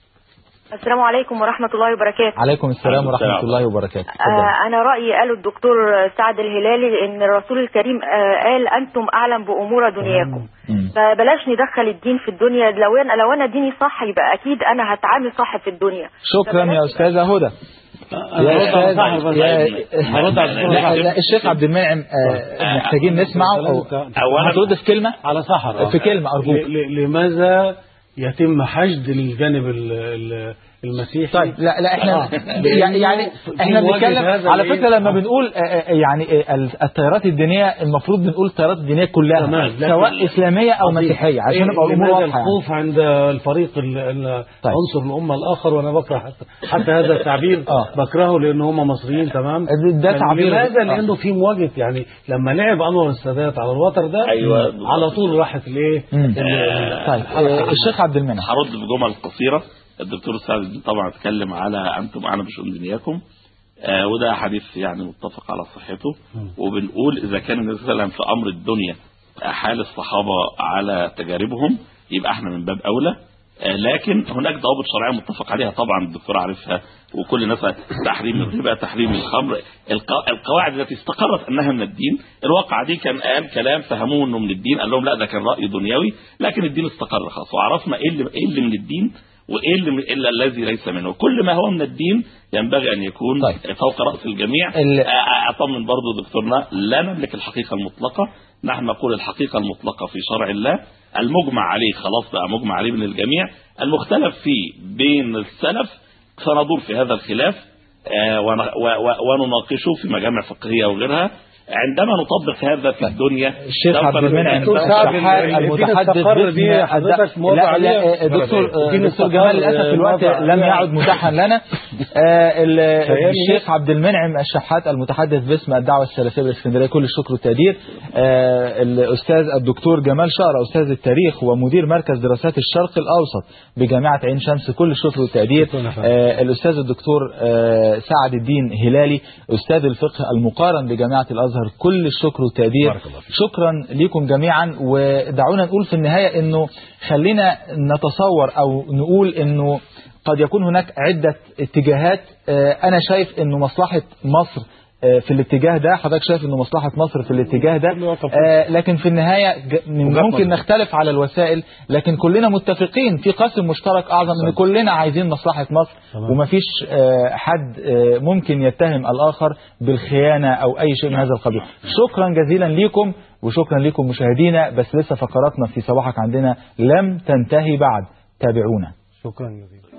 السلام عليكم ورحمة الله وبركاته عليكم السلام ورحمة الله وبركاته اتفضلي. آه أنا رأيي قاله الدكتور سعد الهلالي إن الرسول الكريم آه قال أنتم أعلم بأمور دنياكم مم. فبلاش ندخل الدين في الدنيا لو أنا لو أنا ديني صح يبقى أكيد أنا هتعامل صح في الدنيا شكرا يا أستاذة هدى أنا يا هرد على أستاذ صاحب يا- هرد على صاحب. لا لا الشيخ عبد المنعم آه، محتاجين نسمعه أو أولاً- هترد في كلمة على سحر في كلمة أرجوك ل- ل- لماذا يتم حشد للجانب ال- ال- المسيحي طيب لا لا احنا آه. يعني يعني في احنا مواجهة بنتكلم هذا على الإيه؟ فكره لما آه. بنقول آه، آه، يعني آه، ال- التيارات الدينيه المفروض بنقول التيارات الدينيه كلها تمام، لكن- سواء اسلاميه او عظيم. مسيحيه عشان إيه نبقى الامور لماذا واضحه يعني. الخوف عند الفريق ال- ال- عنصر الامه الاخر وانا بكره حتى, حتى هذا التعبير بكرهه لان هم مصريين تمام ده يعني تعبير- لماذا آه. لانه في مواجهه يعني لما لعب انور السادات على الوتر ده أيوة. على طول راحت الايه مم. ال- طيب آه، الشيخ عبد المنعم هرد بجمل قصيرة الدكتور سعد الدين طبعا اتكلم على أنتم أعلم بشؤون دنياكم آه وده حديث يعني متفق على صحته وبنقول إذا كان النبي صلى الله عليه وسلم في أمر الدنيا حال الصحابة على تجاربهم يبقى احنا من باب أولى آه لكن هناك ضوابط شرعية متفق عليها طبعا الدكتور عارفها وكل الناس تحريم الربا تحريم الخمر الق- القواعد التي استقرت أنها من الدين الواقع دي كان قال كلام فهموه أنه من الدين قال لهم لا ده كان رأي دنيوي لكن الدين استقر خلاص وعرفنا إيه اللي, إيه اللي من الدين وايه اللي من الا الذي ليس منه كل ما هو من الدين ينبغي ان يكون طيب. فوق راس الجميع ال- آه، اطمن برضو دكتورنا لا نملك الحقيقه المطلقه نحن نقول الحقيقه المطلقه في شرع الله المجمع عليه خلاص بقى مجمع عليه من الجميع المختلف فيه بين السلف سندور في هذا الخلاف آه، ون- و- و- ونناقشه في مجامع فقهيه وغيرها عندما نطبق هذا في الدنيا الشيخ سوف عبد المنعم نتأكد- الشحات المتحدث باسم حضرتك موافق لا لا عليها؟ آه، دكتور آه، الدين دكتور استقر، جمال للاسف آه، الوقت موافق لم عليها. يعد متاحا لنا آه، ال- تهيألي الشيخ عبد المنعم الشحات المتحدث باسم الدعوه السلفيه بالاسكندريه كل الشكر والتقدير آه، الاستاذ الدكتور جمال شقره استاذ التاريخ ومدير مركز دراسات الشرق الاوسط بجامعه عين شمس كل الشكر والتقدير آه، الاستاذ الدكتور آه، سعد الدين هلالي استاذ الفقه المقارن بجامعه الازهر كل الشكر والتقدير شكرا لكم جميعا ودعونا نقول في النهايه انه خلينا نتصور او نقول انه قد يكون هناك عده اتجاهات آه، انا شايف انه مصلحه مصر آه، في الاتجاه ده حضرتك شايف انه مصلحه مصر في الاتجاه ده آه، لكن في النهايه ج- ممكن نختلف على الوسائل لكن كلنا متفقين في قاسم مشترك اعظم ان كلنا عايزين مصلحه مصر ومفيش آه، حد آه، ممكن يتهم الاخر بالخيانه او اي شيء من هذا القبيل شكرا جزيلا ليكم وشكرا لكم مشاهدينا بس لسه فقراتنا في صباحك عندنا لم تنتهي بعد تابعونا شكرا جزيلا